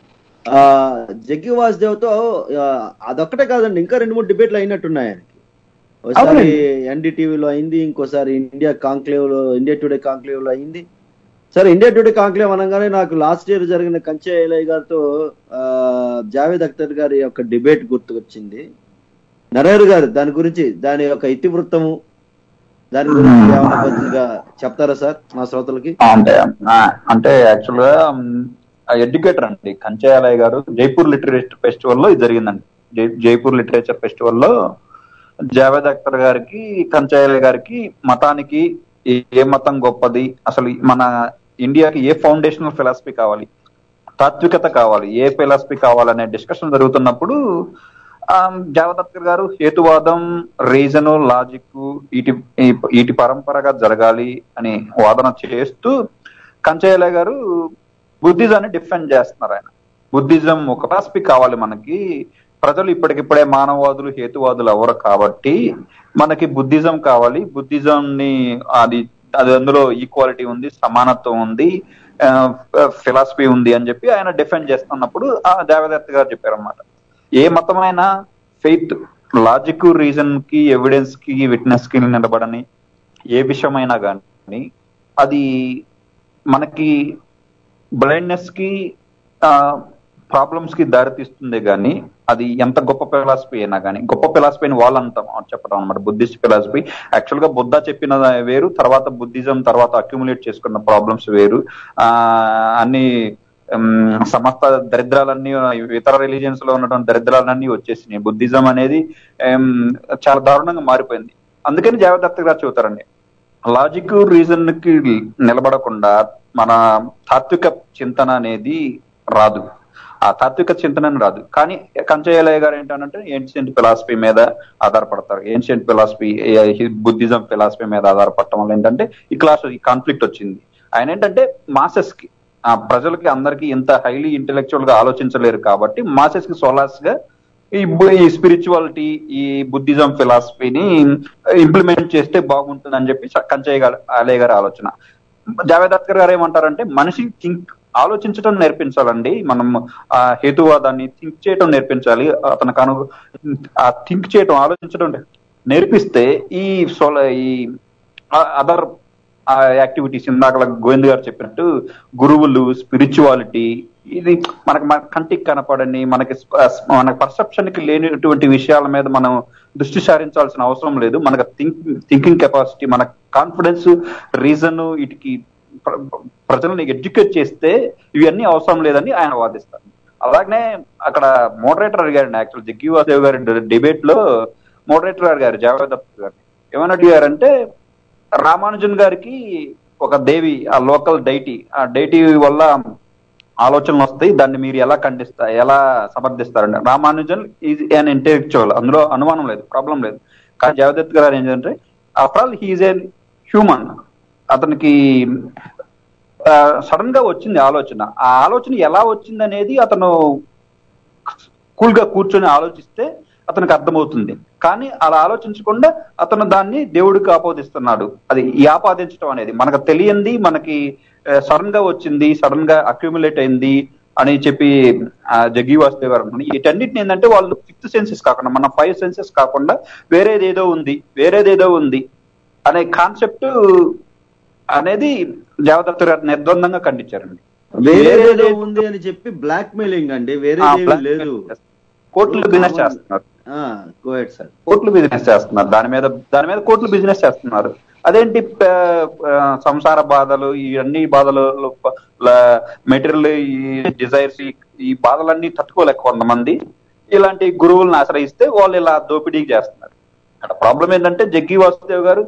ఆ జగ్గి వాసుదేవ్ తో ఆ, అదొక్కటే కాదండి ఇంకా రెండు మూడు డిబేట్లు అయినట్టున్నాయి ఆయనకి ఒకసారి అవునండి. ఎన్డీటీవీలో అయింది ఇంకోసారి ఇండియా కాంక్లేవ్ లో ఇండియా టుడే కాంక్లేవ్ లో అయింది సరే ఇండియా టుడే కాంక్లేవ్ అనగానే నాకు లాస్ట్ ఇయర్ జరిగిన కంచె ఐలయ్య గారితో ఆ, జావేద్ అఖ్తర్ గారి యొక్క డిబేట్ గుర్తుకొచ్చింది నరేరు గారు దాని గురించి దాని యొక్క ఇతివృత్తము దాని గురించి ఏమైనా కొద్దిగా చెప్తారా సార్ మా శ్రోతలకి అంటే ఆ, అంటే యాక్చువల్ గా ఎడ్యుకేటర్ అండి కంచాయాలయ్య గారు జైపూర్ లిటరేచర్ ఫెస్టివల్ లో ఇది జరిగిందండి జై- జైపూర్ లిటరేచర్ ఫెస్టివల్ లో జావేద్ అఖ్తర్ గారికి కంచాయాలయ్య గారికి మతానికి ఏ- ఏ మతం గొప్పది అసలు మన ఇండియాకి ఏ ఫౌండేషనల్ ఫిలాసఫీ కావాలి తాత్వికత కావాలి ఏ ఫిలాసఫీ కావాలనే డిస్కషన్ జరుగుతున్నప్పుడు ఆ, జావేద్ అఖ్తర్ గారు హేతువాదం రీజన్ లాజిక్ వీటి ఈ- వీటి పరంపరగా జరగాలి అని వాదన చేస్తూ కంచయ్యలయ్య గారు బుద్ధిజాన్ని డిఫెండ్ చేస్తున్నారు ఆయన బుద్ధిజం ఒక ఫిలాసఫీ కావాలి మనకి ప్రజలు ఇప్పటికిప్పుడే మానవవాదులు హేతువాదులు ఎవరు కాబట్టి మనకి బుద్ధిజం కావాలి బుద్ధిజం ని అది అది అందులో ఈక్వాలిటీ ఉంది సమానత్వం ఉంది ఫిలాసఫీ ఉంది అని చెప్పి ఆయన డిఫెండ్ చేస్తున్నప్పుడు ఆ దేవదత్త గారు చెప్పారన్నమాట ఏ మతమైనా ఫెయిత్ లాజిక్ రీజన్ కి ఎవిడెన్స్ కి విట్నెస్ కి నిలబడని ఏ విషయమైనా కానీ అది మనకి బ్లైండ్నెస్ కి ప్రాబ్లమ్స్ కి దారితీస్తుంది కానీ అది ఎంత గొప్ప ఫిలాసఫీ అయినా కానీ గొప్ప ఫిలాసఫీ అని వాళ్ళు అంటాం చెప్పడం అనమాట బుద్ధిస్ట్ ఫిలాసఫీ యాక్చువల్ గా బుద్ధ చెప్పిన వేరు తర్వాత బుద్ధిజం తర్వాత అక్యుములేట్ చేసుకున్న ప్రాబ్లమ్స్ వేరు ఆ అన్ని ఉమ్, సమస్త దరిద్రాలన్నీ ఇతర రిలీజియన్స్ లో ఉన్నటువంటి దరిద్రాలన్నీ వచ్చేసినాయి బుద్ధిజం అనేది ఉమ్, చాలా దారుణంగా మారిపోయింది అందుకని జాగ్రత్త గారు చెబుతారండి లాజిక్ రీజన్ కి నిలబడకుండా మన తాత్విక చింతన అనేది రాదు ఆ తాత్విక చింతన రాదు కానీ కంచయ్యలయ్య గారు ఏంటంటే ఏన్షియంట్ ఫిలాసఫీ మీద ఆధారపడతారు ఏన్షియంట్ ఫిలాసఫీ బుద్ధిజం ఫిలాసఫీ మీద ఆధారపడటం వల్ల ఏంటంటే ఈ క్లాస్ ఈ కాన్ఫ్లిక్ట్ వచ్చింది ఆయన ఏంటంటే మాసెస్ కి ఆ ప్రజలకి అందరికి ఇంత హైలీ ఇంటెలెక్చువల్ గా ఆలోచించలేరు కాబట్టి మాసెస్ కి సోలాస్ గా ఈ బు- ఈ స్పిరిచువాలిటీ ఈ బుద్ధిజం ఫిలాసఫీని ఇంప్లిమెంట్ చేస్తే బాగుంటుంది అని చెప్పి కంచయ్య గారు ఆలయ గారి ఆలోచన జావేద్ అఖ్తర్ గారు ఏమంటారంటే మనిషి థింక్ ఆలోచించడం నేర్పించాలండి మనం ఆ హేతువాదాన్ని థింక్ చేయడం నేర్పించాలి అతనికి అను ఆ థింక్ చేయడం ఆలోచించడం నేర్పిస్తే ఈ సోల ఈ అదర్ యాక్టివిటీస్ ఇందాక గోవింద్ గారు చెప్పినట్టు గురువులు స్పిరిచువాలిటీ ఇది మనకి మన కంటికి కనపడని మనకి స్ప- మన పర్సెప్షన్ కి లేనటువంటి విషయాల మీద మనం దృష్టి సారించాల్సిన అవసరం లేదు మనకు థింక్ థింకింగ్ కెపాసిటీ మన కాన్ఫిడెన్స్ రీజన్ వీటికి ప్ర- ప్రజల్ని ఎడ్యుకేట్ చేస్తే ఇవన్నీ అవసరం లేదని ఆయన వాదిస్తారు అలాగనే అక్కడ మోడరేటర్ అడిగారండి యాక్చువల్ జగ్గి వాసుదేవ్ గారి డిబేట్ లో మోడరేటర్ అడిగారు జావేద్ అఖ్తర్ గారు ఏమని అడిగారంటే రామానుజన్ గారికి ఒక దేవి ఆ లోకల్ డైటీ ఆ డైటీ వల్ల ఆలోచనలు వస్తాయి దాన్ని మీరు ఎలా ఖండిస్తారు ఎలా సమర్థిస్తారండి రామానుజన్ ఈజ్ అన్ ఇంటెలెక్చువల్ అందులో అనుమానం లేదు ప్రాబ్లం లేదు కానీ జవదత్ గారు ఏంటంటే after all he is a human అతనికి సడన్ గా వచ్చింది ఆలోచన ఆ ఆలోచన ఎలా వచ్చింది అనేది అతను కూల్ గా కూర్చొని ఆలోచిస్తే అతనికి అర్థమవుతుంది కానీ అలా ఆలోచించకుండా అతను దాన్ని దేవుడికి ఆపాదిస్తున్నాడు అది ఈ ఆపాదించడం అనేది మనకు తెలియంది మనకి సడన్ గా వచ్చింది సడన్ గా అక్యుములేట్ అయింది అని చెప్పి ఆ, జగ్గి వాసుదేవ్ గారు అంటున్నారు. వీటన్నిటిని ఏంటంటే వాళ్ళు ఫిఫ్త్ సెన్సెస్ కాకుండా మన ఫైవ్ సెన్సెస్ కాకుండా వేరేదేదో ఉంది వేరేదేదో ఉంది అనే కాన్సెప్ట్ అనేది జావదత్త గారు నిర్ద్వందంగా ఖండించారండి వేరేదేదో ఉంది అని చెప్పి బ్లాక్ మెయిలింగ్ అండి వేరేదేమీ లేదు కోర్టులు బిజినెస్ చేస్తున్నారు కోయట్ సార్ కోట్లు బిజినెస్ చేస్తున్నారు దాని మీద దాని మీద కోట్లు బిజినెస్ చేస్తున్నారు అదేంటి ప- ఆ, సంసార బాధలు ఈ అన్ని బాధలు మెటీరియల్ ఈ డిజైర్స్ ఈ బాధలన్నీ తట్టుకోలేక కొంతమంది ఇలాంటి గురువులను ఆశ్రయిస్తే వాళ్ళు ఇలా దోపిడీ చేస్తున్నారు అక్కడ ప్రాబ్లం ఏంటంటే జగ్గి వాసుదేవ్ గారు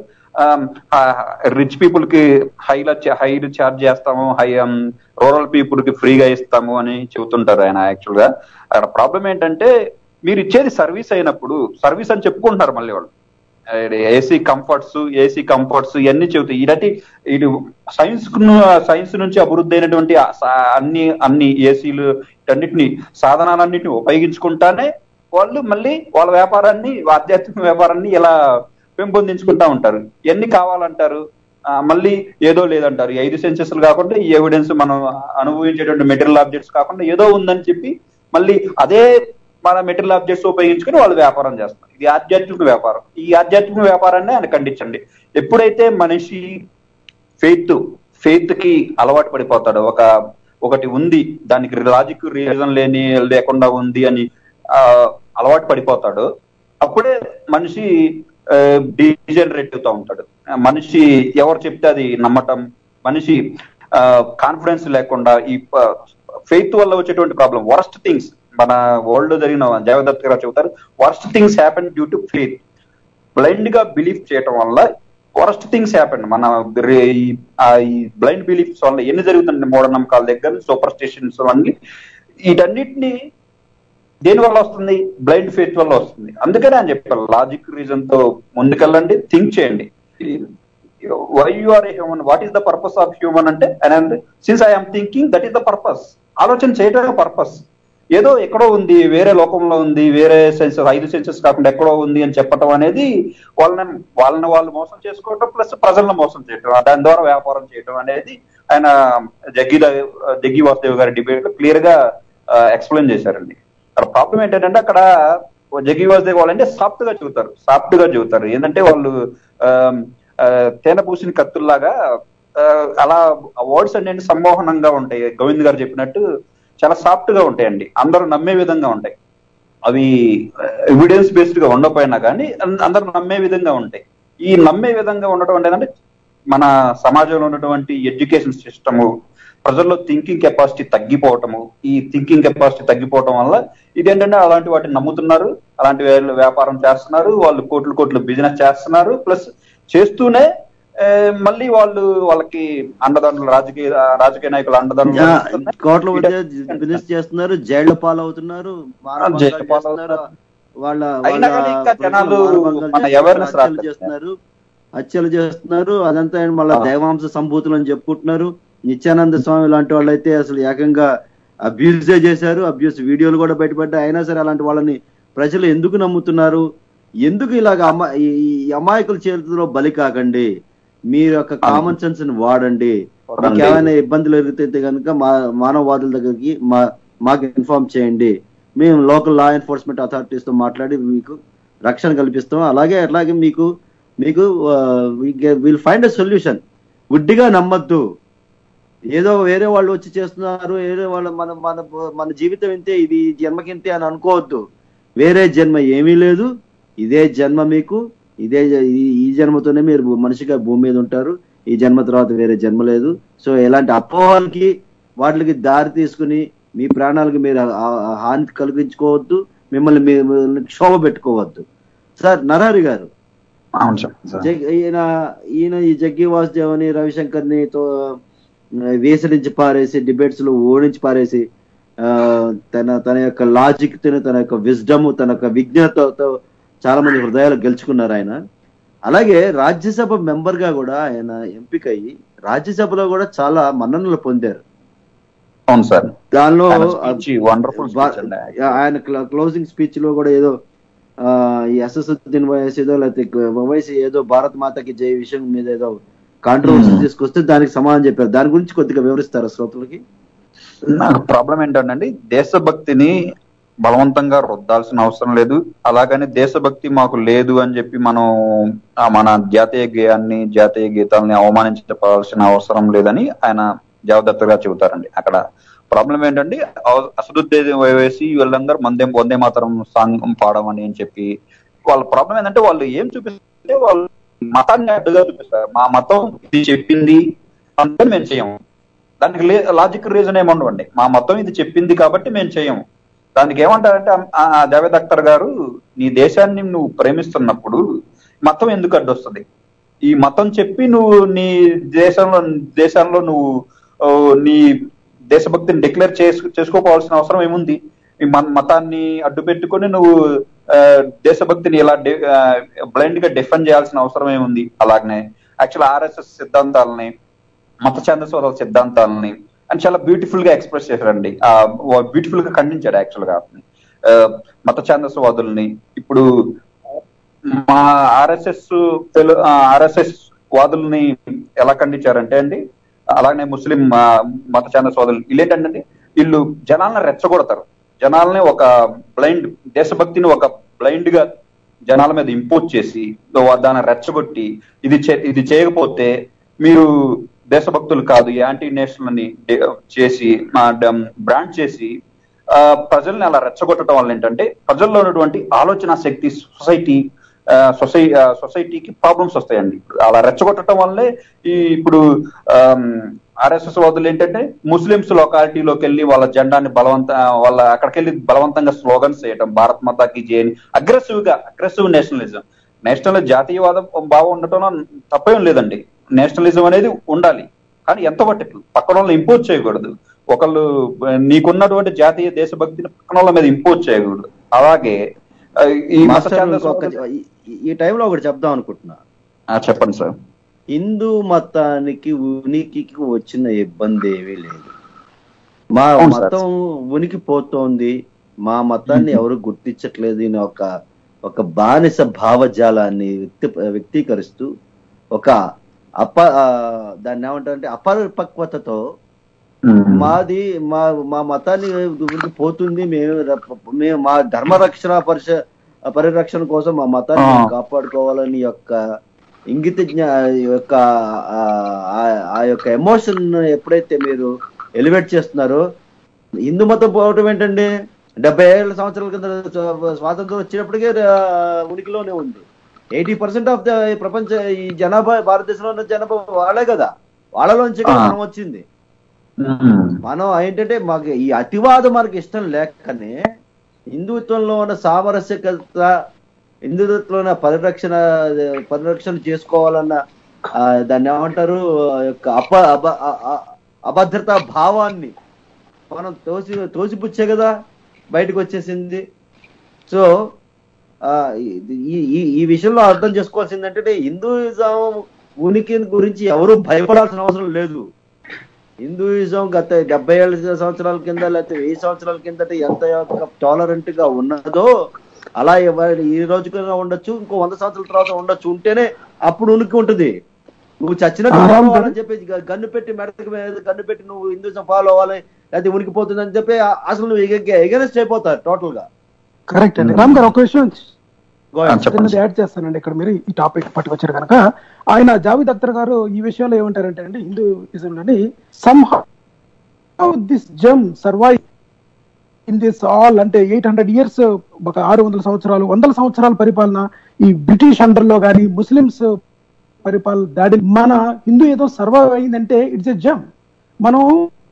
రిచ్ పీపుల్ కి హైల హై చార్జ్ చేస్తాము హై రూరల్ పీపుల్ కి ఫ్రీగా ఇస్తాము అని చెబుతుంటారు ఆయన యాక్చువల్ గా అక్కడ ప్రాబ్లం ఏంటంటే మీరు ఇచ్చేది సర్వీస్ అయినప్పుడు సర్వీస్ అని చెప్పుకుంటున్నారు మళ్ళీ వాళ్ళు ఏసీ కంఫర్ట్స్ ఏసీ కంఫర్ట్స్ ఇవన్నీ చెబుతాయి ఇలాంటి ఇది సైన్స్ సైన్స్ నుంచి అభివృద్ధి అయినటువంటి ఆ సా- అన్ని అన్ని ఏసీలు అన్నిటిని సాధనాలన్నిటిని ఉపయోగించుకుంటానే వాళ్ళు మళ్ళీ వాళ్ళ వ్యాపారాన్ని ఆధ్యాత్మిక వ్యాపారాన్ని ఇలా పెంపొందించుకుంటా ఉంటారు ఎన్ని కావాలంటారు ఆ, మళ్ళీ ఏదో లేదంటారు ఈ ఐదు సెన్సెస్ కాకుండా ఈ ఎవిడెన్స్ మనం అనుభవించేటువంటి మెటీరియల్ ఆబ్జెక్ట్స్ కాకుండా ఏదో ఉందని చెప్పి మళ్ళీ అదే మన మెటీరియల్ ఆబ్జెక్ట్స్ ఉపయోగించుకుని వాళ్ళు వ్యాపారం చేస్తారు ఇది ఆధ్యాత్మిక వ్యాపారం ఈ ఆధ్యాత్మిక వ్యాపారాన్ని ఆయన ఖండించండి ఎప్పుడైతే మనిషి ఫెయిత్ ఫెయిత్ కి అలవాటు పడిపోతాడు ఒక ఒకటి ఉంది దానికి లాజిక్ రీజన్ లేని లేకుండా ఉంది అని ఆ, అలవాటు పడిపోతాడు అప్పుడే మనిషి డీజనరేట్ అవుతా ఉంటాడు ఆ, మనిషి ఎవరు చెప్తే అది నమ్మటం మనిషి కాన్ఫిడెన్స్ లేకుండా ఈ ఫెయిత్ వల్ల వచ్చేటువంటి ప్రాబ్లం వరస్ట్ థింగ్స్ మన వరల్డ్ జరిగిన జయదత్ గారు చెబుతారు worst things happen due to faith blind గా బిలీఫ్ చేయటం వల్ల వరస్ట్ థింగ్స్ హ్యాపెన్ మన రే- ఈ- ఆ ఈ బ్లైండ్ బిలీఫ్స్ వల్ల ఎన్ని జరుగుతుంది మూఢనమ్మకాల దగ్గర సూపర్ స్టేషన్స్ అన్ని వీటన్నిటిని దేని వల్ల వస్తుంది బ్లైండ్ ఫెయిత్ వల్ల వస్తుంది అందుకనే అని చెప్పారు లాజిక్ రీజన్ తో ముందుకెళ్ళండి థింక్ చేయండి why you are a human what is the purpose of human అంటే and since I'm thinking that is the purpose ఆలోచన చేయటమే పర్పస్ ఏదో ఎక్కడో ఉంది వేరే లోకంలో ఉంది వేరే సెన్సెస్ ఐదు సెన్సెస్ కాకుండా ఎక్కడో ఉంది అని చెప్పటం అనేది వాళ్ళని వాళ్ళని వాళ్ళు మోసం చేసుకోవటం ప్లస్ ప్రజలను మోసం చేయటం దాని ద్వారా వ్యాపారం చేయటం అనేది ఆయన జగ్గి జగ్గి వాసుదేవ్ గారి డిబేట్ లో క్లియర్ గా ఎక్స్ప్లెయిన్ చేశారండి అక్కడ ప్రాబ్లం ఏంటంటే అక్కడ జగ్గి వాసుదేవ్ వాళ్ళు అంటే సాఫ్ట్ గా చెబుతారు సాఫ్ట్ గా చెబుతారు ఏంటంటే వాళ్ళు ఆమ్, ఆ, తేనె పూసిన కత్తుల్లాగా ఆ, అలా వర్డ్స్ అనేది సమ్మోహనంగా ఉంటాయి గోవింద్ గారు చెప్పినట్టు చాలా సాఫ్ట్ గా ఉంటాయండి అందరూ నమ్మే విధంగా ఉంటాయి అవి ఎవిడెన్స్ బేస్డ్ గా ఉండకపోయినా కానీ అం- అందరూ నమ్మే విధంగా ఉంటాయి ఈ నమ్మే విధంగా ఉండటం అంటే ఏంటంటే మన సమాజంలో ఉన్నటువంటి ఎడ్యుకేషన్ సిస్టము ప్రజల్లో థింకింగ్ కెపాసిటీ తగ్గిపోవటము ఈ థింకింగ్ కెపాసిటీ తగ్గిపోవటం వల్ల ఇదేంటంటే అలాంటి వాటిని నమ్ముతున్నారు అలాంటి వాళ్ళు వ్యాపారం చేస్తున్నారు వాళ్ళు కోట్లు కోట్లు బిజినెస్ చేస్తున్నారు ప్లస్ చేస్తూనే ఆ, మళ్ళీ వాళ్ళు వాళ్ళకి అండదండలు రాజకీయ రాజకీయ నాయకులు అండదండలు ఇస్తున్నారు. కోట్ల బిజినెస్ చేస్తున్నారు జైళ్ల పాలవుతున్నారు మానభంగాలు జైళ్ల పాలవుతున్నారు. చేస్తున్నారు. వాళ్ళ అయినా వాళ్ళ కానీ ఇంకా జనాలు మానభంగాలు మన చేస్తున్నారు, awareness హత్యలు రావట్లేదు. చేస్తున్నారు హత్యలు చేస్తున్నారు అదంతా ఆయన మళ్ళీ ఆ. దైవాంశ సంభూతులు అని చెప్పుకుంటున్నారు నిత్యానంద స్వామి లాంటి వాళ్ళైతే అసలు ఏకంగా అబ్యూజే చేశారు అబ్యూస్ వీడియోలు కూడా బయటపడ్డాయి అయినా సరే అలాంటి వాళ్ళని ప్రజలు ఎందుకు నమ్ముతున్నారు ఎందుకు ఇలాగ అమా ఈ ఈ అమాయకుల చేతిలో బలి కాకండి మీరు యొక్క కామన్ సెన్స్ ని వాడండి మీకు ఏమైనా ఇబ్బందులు ఎదుగుతుంటే కనుక మా మానవవాదుల దగ్గరికి మా మాకు ఇన్ఫార్మ్ చేయండి మేము లోకల్ లా ఎన్ఫోర్స్మెంట్ అథారిటీస్ తో మాట్లాడి మీకు రక్షణ కల్పిస్తాం అలాగే అట్లాగే మీకు మీకు విల్ ఫైండ్ ఎ సొల్యూషన్ గుడ్డిగా నమ్మద్దు ఏదో వేరే వాళ్ళు వచ్చి చేస్తున్నారు వేరే వాళ్ళు మన మన మన జీవితం ఇంతే ఇది ఈ జన్మకింతే అని అనుకోవద్దు వేరే జన్మ ఏమీ లేదు ఇదే జన్మ మీకు ఇదే జ- ఈ- ఈ జన్మతోనే మీరు భూ- మనిషిగా భూమి మీద ఉంటారు ఈ జన్మ తర్వాత వేరే జన్మ లేదు సో ఎలాంటి అపోహలకి వాటికి దారి తీసుకుని మీ ప్రాణాలకు మీరు ఆ- ఆ హాని కలిగించుకోవద్దు మిమ్మల్ని మీరు క్షోభ పెట్టుకోవద్దు సార్ నరహరి గారు అవును చెప్పండి సార్ జగ్- ఈయన ఈయన ఈ జగ్గి వాసుదేవ్ అని రవిశంకర్ ని తో వేసరించి పారేసి డిబేట్స్ లో ఓడించి పారేసి ఆ, తన తన యొక్క లాజిక్ తన యొక్క విజ్డమ్ తన యొక్క విజ్ఞతతో చాలా మంది హృదయాలు గెలుచుకున్నారు ఆయన అలాగే రాజ్యసభ మెంబర్ గా కూడా ఆయన ఎంపికయ్యి రాజ్యసభలో కూడా చాలా మన్ననలు పొందారు అవును సార్ దానిలో వండర్ఫుల్ బా- ఆయన క్ల- క్లోజింగ్ స్పీచ్ లో కూడా ఏదో ఆ, ఈ అసదుద్దీన్ వయస్ ఏదో లేకపోతే వయసు ఏదో భారత్ మాతకి జై విషయం మీద ఏదో కాంట్రవర్సీ Hmm. తీసుకొస్తే దానికి సమాధానం చెప్పారు దాని గురించి కొద్దిగా వివరిస్తారా శ్రోతలకి నాకు ప్రాబ్లం ఏంటంటే దేశభక్తిని బలవంతంగా రుద్దాల్సిన అవసరం లేదు అలాగని దేశభక్తి మాకు లేదు అని చెప్పి మనం ఆ మన జాతీయ గేయాన్ని జాతీయ గీతాలని అవమానించవలసిన అవసరం లేదని ఆయన జావదత్తగా చెబుతారండి అక్కడ ప్రాబ్లం ఏంటంటే అవ- అసదుద్దీన్ వేసి వీళ్ళందరూ మందే వందే మాతరం సాంగ్ పాడమని అని చెప్పి వాళ్ళ ప్రాబ్లం ఏంటంటే వాళ్ళు ఏం చూపిస్తే వాళ్ళు మతాన్ని అడ్డుగా చూపిస్తారు మా మతం ఇది చెప్పింది అంటే మేము చేయము దానికి లాజిక్ రీజన్ ఏముండవండి మా మతం ఇది చెప్పింది కాబట్టి మేము చేయము దానికి ఏమంటారంటే ఆ- ఆ జావేద్ అఖ్తర్ గారు నీ దేశాన్ని నువ్వు ప్రేమిస్తున్నప్పుడు మతం ఎందుకు అడ్డొస్తుంది ఈ మతం చెప్పి నువ్వు నీ దేశంలో దేశంలో నువ్వు ఓ, నీ దేశభక్తిని డిక్లేర్ చేసు చేసుకోవాల్సిన అవసరం ఏముంది ఈ మన- మతాన్ని అడ్డు పెట్టుకొని నువ్వు ఆ, దేశభక్తిని ఇలా బ్లైండ్ గా డిఫెండ్ చేయాల్సిన అవసరం ఏముంది అలాగనే యాక్చువల్ ఆర్ఎస్ఎస్ సిద్ధాంతాలని మత ఛాందస్వరాల సిద్ధాంతాలని అని చాలా బ్యూటిఫుల్ గా ఎక్స్ప్రెస్ చేశారండి ఆ బ్యూటిఫుల్ గా ఖండించాడు యాక్చువల్ గా ఆ, మత ఛాందస్వాదుల్ని ఇప్పుడు మా ఆర్ఎస్ఎస్ ఆర్ఎస్ఎస్ వాదుల్ని ఎలా ఖండించారంటే అండి అలానే ముస్లిం ఆ, మత ఛాందస్వాదులు వీళ్ళు ఏంటంటే వీళ్ళు జనాలను రెచ్చగొడతారు జనాల్ని ఒక బ్లైండ్ దేశభక్తిని ఒక బ్లైండ్ గా జనాల మీద ఇంపోజ్ చేసి దాన్ని రెచ్చగొట్టి ఇది చే- ఇది చేయకపోతే మీరు దేశభక్తులు కాదు యాంటీ నేషనల్ అని డే- చేసి బ్రాండ్ చేసి ఆ, ప్రజల్ని అలా రెచ్చగొట్టడం వల్ల ఏంటంటే ప్రజల్లో ఉన్నటువంటి ఆలోచన శక్తి సొసైటీ సొసై సొసైటీకి ప్రాబ్లమ్స్ వస్తాయండి అలా రెచ్చగొట్టడం వల్లే ఈ ఇప్పుడు ఆర్ఎస్ఎస్ వాదులు ఏంటంటే ముస్లిమ్స్ లొకాలిటీలోకి వెళ్ళి వాళ్ళ జెండాని బలవంత వాళ్ళ అక్కడికి వెళ్ళి బలవంతంగా స్లోగన్స్ చేయడం భారత్ మాతాకి జై అని అగ్రెసివ్ గా అగ్రెసివ్ నేషనలిజం నేషనల్ జాతీయవాదం బాగా ఉండటంలో తప్పేం లేదండి నేషనలిజం అనేది ఉండాలి కానీ ఎంత మట్టుకు పక్కన వాళ్ళని ఇంపోజ్ చేయకూడదు ఒకళ్ళు ఆ, నీకున్నటువంటి జాతీయ దేశభక్తిని పక్కన వాళ్ళ మీద ఇంపోజ్ చేయకూడదు అలాగే ఆ, ఈ మత మాస్టర్ ఛాందస్సు- ఇంకొక- ఈ- ఈ టైంలో ఒకటి చెప్దాం అనుకుంటున్నా ఆ, చెప్పండి సార్ హిందూ మతానికి ఉనికికి వచ్చిన ఇబ్బంది ఏమీ లేదు మా అవును సార్. మతం ఉనికి పోతోంది మా మతాన్ని ఎవరు గుర్తించట్లేదు అని ఒక ఒక బానిస భావజాలాన్ని వ్యక్తి వ్యక్తీకరిస్తూ ఒక అప ఆ, దాన్ని ఏమంటారంటే అపరిపక్వతతో మాది మా మా మతాన్ని గురించి పోతుంది మేము ర- మేము మా ధర్మ రక్షణ పరిష పరిరక్షణ కోసం మా మతాన్ని ఆ. మేము కాపాడుకోవాలని యొక్క ఇంగిత జ్ఞా యొక్క ఆ- ఆ- ఆ యొక్క ఎమోషన్ ఎప్పుడైతే మీరు ఎలివేట్ చేస్తున్నారో హిందూ మతం పోవటం ఏంటండి డెబ్బై ఏళ్ళ సంవత్సరాల కింద స్వ- స్వాతంత్రం వచ్చినప్పటికే ఆ, ఉనికిలోనే ఉంది ఎయిటీ పర్సెంట్ ఆఫ్ ద ప్రపంచ ఈ జనాభా భారతదేశంలో ఉన్న జనాభా వాళ్ళే కదా వాళ్ళలోంచి కదా ఆ. మనం వచ్చింది మనం ఏంటంటే మాకు ఈ అతివాదం మనకి ఇష్టం లేకనే హిందుత్వంలో ఉన్న సామరస్యకత హిందుత్వంలో ఉన్న పరిరక్షణ పరిరక్షణ చేసుకోవాలన్న ఆ, దాన్ని ఏమంటారు ఆ యొక్క అప అబ అ- అ- అభద్రతా భావాన్ని మనం తోసి తోసిపుచ్చే కదా బయటకు వచ్చేసింది సో ఆ, ఇది- ఈ ఈ- ఈ విషయంలో అర్థం చేసుకోవాల్సింది ఏంటంటే హిందూయిజం ఉనికి గురించి ఎవరు భయపడాల్సిన అవసరం లేదు హిందూయిజం గత డెబ్బై ఏళ్ళ సంవత్సరాల కింద లేకపోతే వెయ్యి సంవత్సరాల కిందట ఎంత టాలరెంట్ గా ఉన్నదో అలా ఎవ- ఈ రోజుకైనా ఉండొచ్చు ఇంకో వంద సంవత్సరాల తర్వాత ఉండొచ్చు ఉంటేనే అప్పుడు ఉనికి ఉంటుంది నువ్వు చచ్చినట్టు ఆ, follow అవ్వాలని చెప్పి గ- గన్ను పెట్టి మెడకి మీద గన్ను పెట్టి నువ్వు హిందూసం ఫాలో అవ్వాలి లేకపోతే ఉనికిపోతుంది అని చెప్పి ఆ- అసలు నువ్వు ఎగనెస్ట్ అయిపోతావు టోటల్ గా కరెక్ట్ అండి రామ్ గారు ఒక విషయం Go ahead. ఆ, చెప్పండి చిన్నది యాడ్ చేస్తానండి ఇక్కడ మీరు ఈ టాపిక్ పట్టుకొచ్చారు కనుక ఆయన జావేద్ అఖ్తర్ గారు ఈ విషయంలో ఏమంటారంటే అండి హిందూయిజంలోని some this jam survive in this all అంటే ఎయిట్ హండ్రెడ్ ఇయర్స్ ఒక ఆరు వందల సంవత్సరాలు వందల సంవత్సరాల పరిపాలన ఈ బ్రిటిష్ అండర్ లో కానీ ముస్లిమ్స్ పరిపాలన దాడి మన హిందూ ఏదో సర్వైవ్ అయిందంటే ఇట్స్ ఎ జమ్ మనం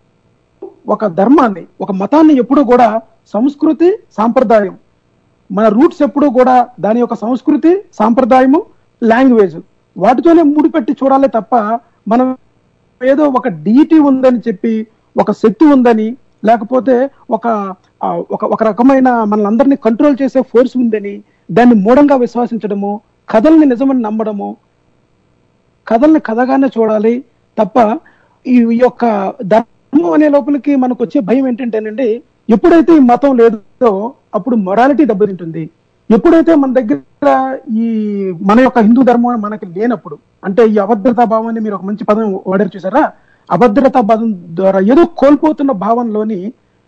ఒక ధర్మాన్ని ఒక మతాన్ని ఎప్పుడూ కూడా సంస్కృతి సాంప్రదాయం మన రూట్స్ ఎప్పుడూ కూడా దాని యొక్క సంస్కృతి సాంప్రదాయము లాంగ్వేజ్ వాటితోనే ముడిపెట్టి చూడాలి తప్ప మనం ఏదో ఒక డీటీ ఉందని చెప్పి ఒక శక్తి ఉందని లేకపోతే ఒక ఆ, ఒక ఒక రకమైన మనల్ని కంట్రోల్ చేసే ఫోర్స్ ఉందని దాన్ని మూఢంగా విశ్వసించడము కథల్ని నిజమని నమ్మడము కథల్ని కథగానే చూడాలి తప్ప ఈ ఈ యొక్క ధర్మం అనే లోపలికి మనకు వచ్చే భయం ఏంటంటేనండి ఎప్పుడైతే ఈ మతం లేదో అప్పుడు మొరాలిటీ దెబ్బతింటుంది ఎప్పుడైతే మన దగ్గర ఈ మన యొక్క హిందూ ధర్మం మనకి లేనప్పుడు అంటే ఈ అభద్రతా భావాన్ని మీరు ఒక మంచి పదం వాడారు చూసారా అభద్రతా భావం ద్వారా ఏదో కోల్పోతున్న భావంలోని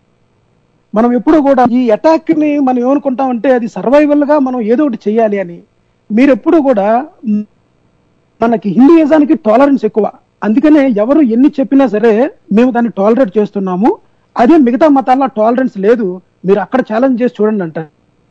మనం ఎప్పుడు కూడా ఈ అటాక్ ని మనం ఏమనుకుంటామంటే అది సర్వైవల్ గా మనం ఏదో ఒకటి చేయాలి అని మీరు ఎప్పుడు కూడా మ్, మనకి హిందూయిజానికి టాలరెన్స్ ఎక్కువ అందుకనే ఎవరు ఎన్ని చెప్పినా సరే మేము దాన్ని టాలరేట్ చేస్తున్నాము అదే మిగతా మతాల్లో టాలరెన్స్ లేదు మీరు అక్కడ ఛాలెంజ్ చేసి చూడండి అంటారు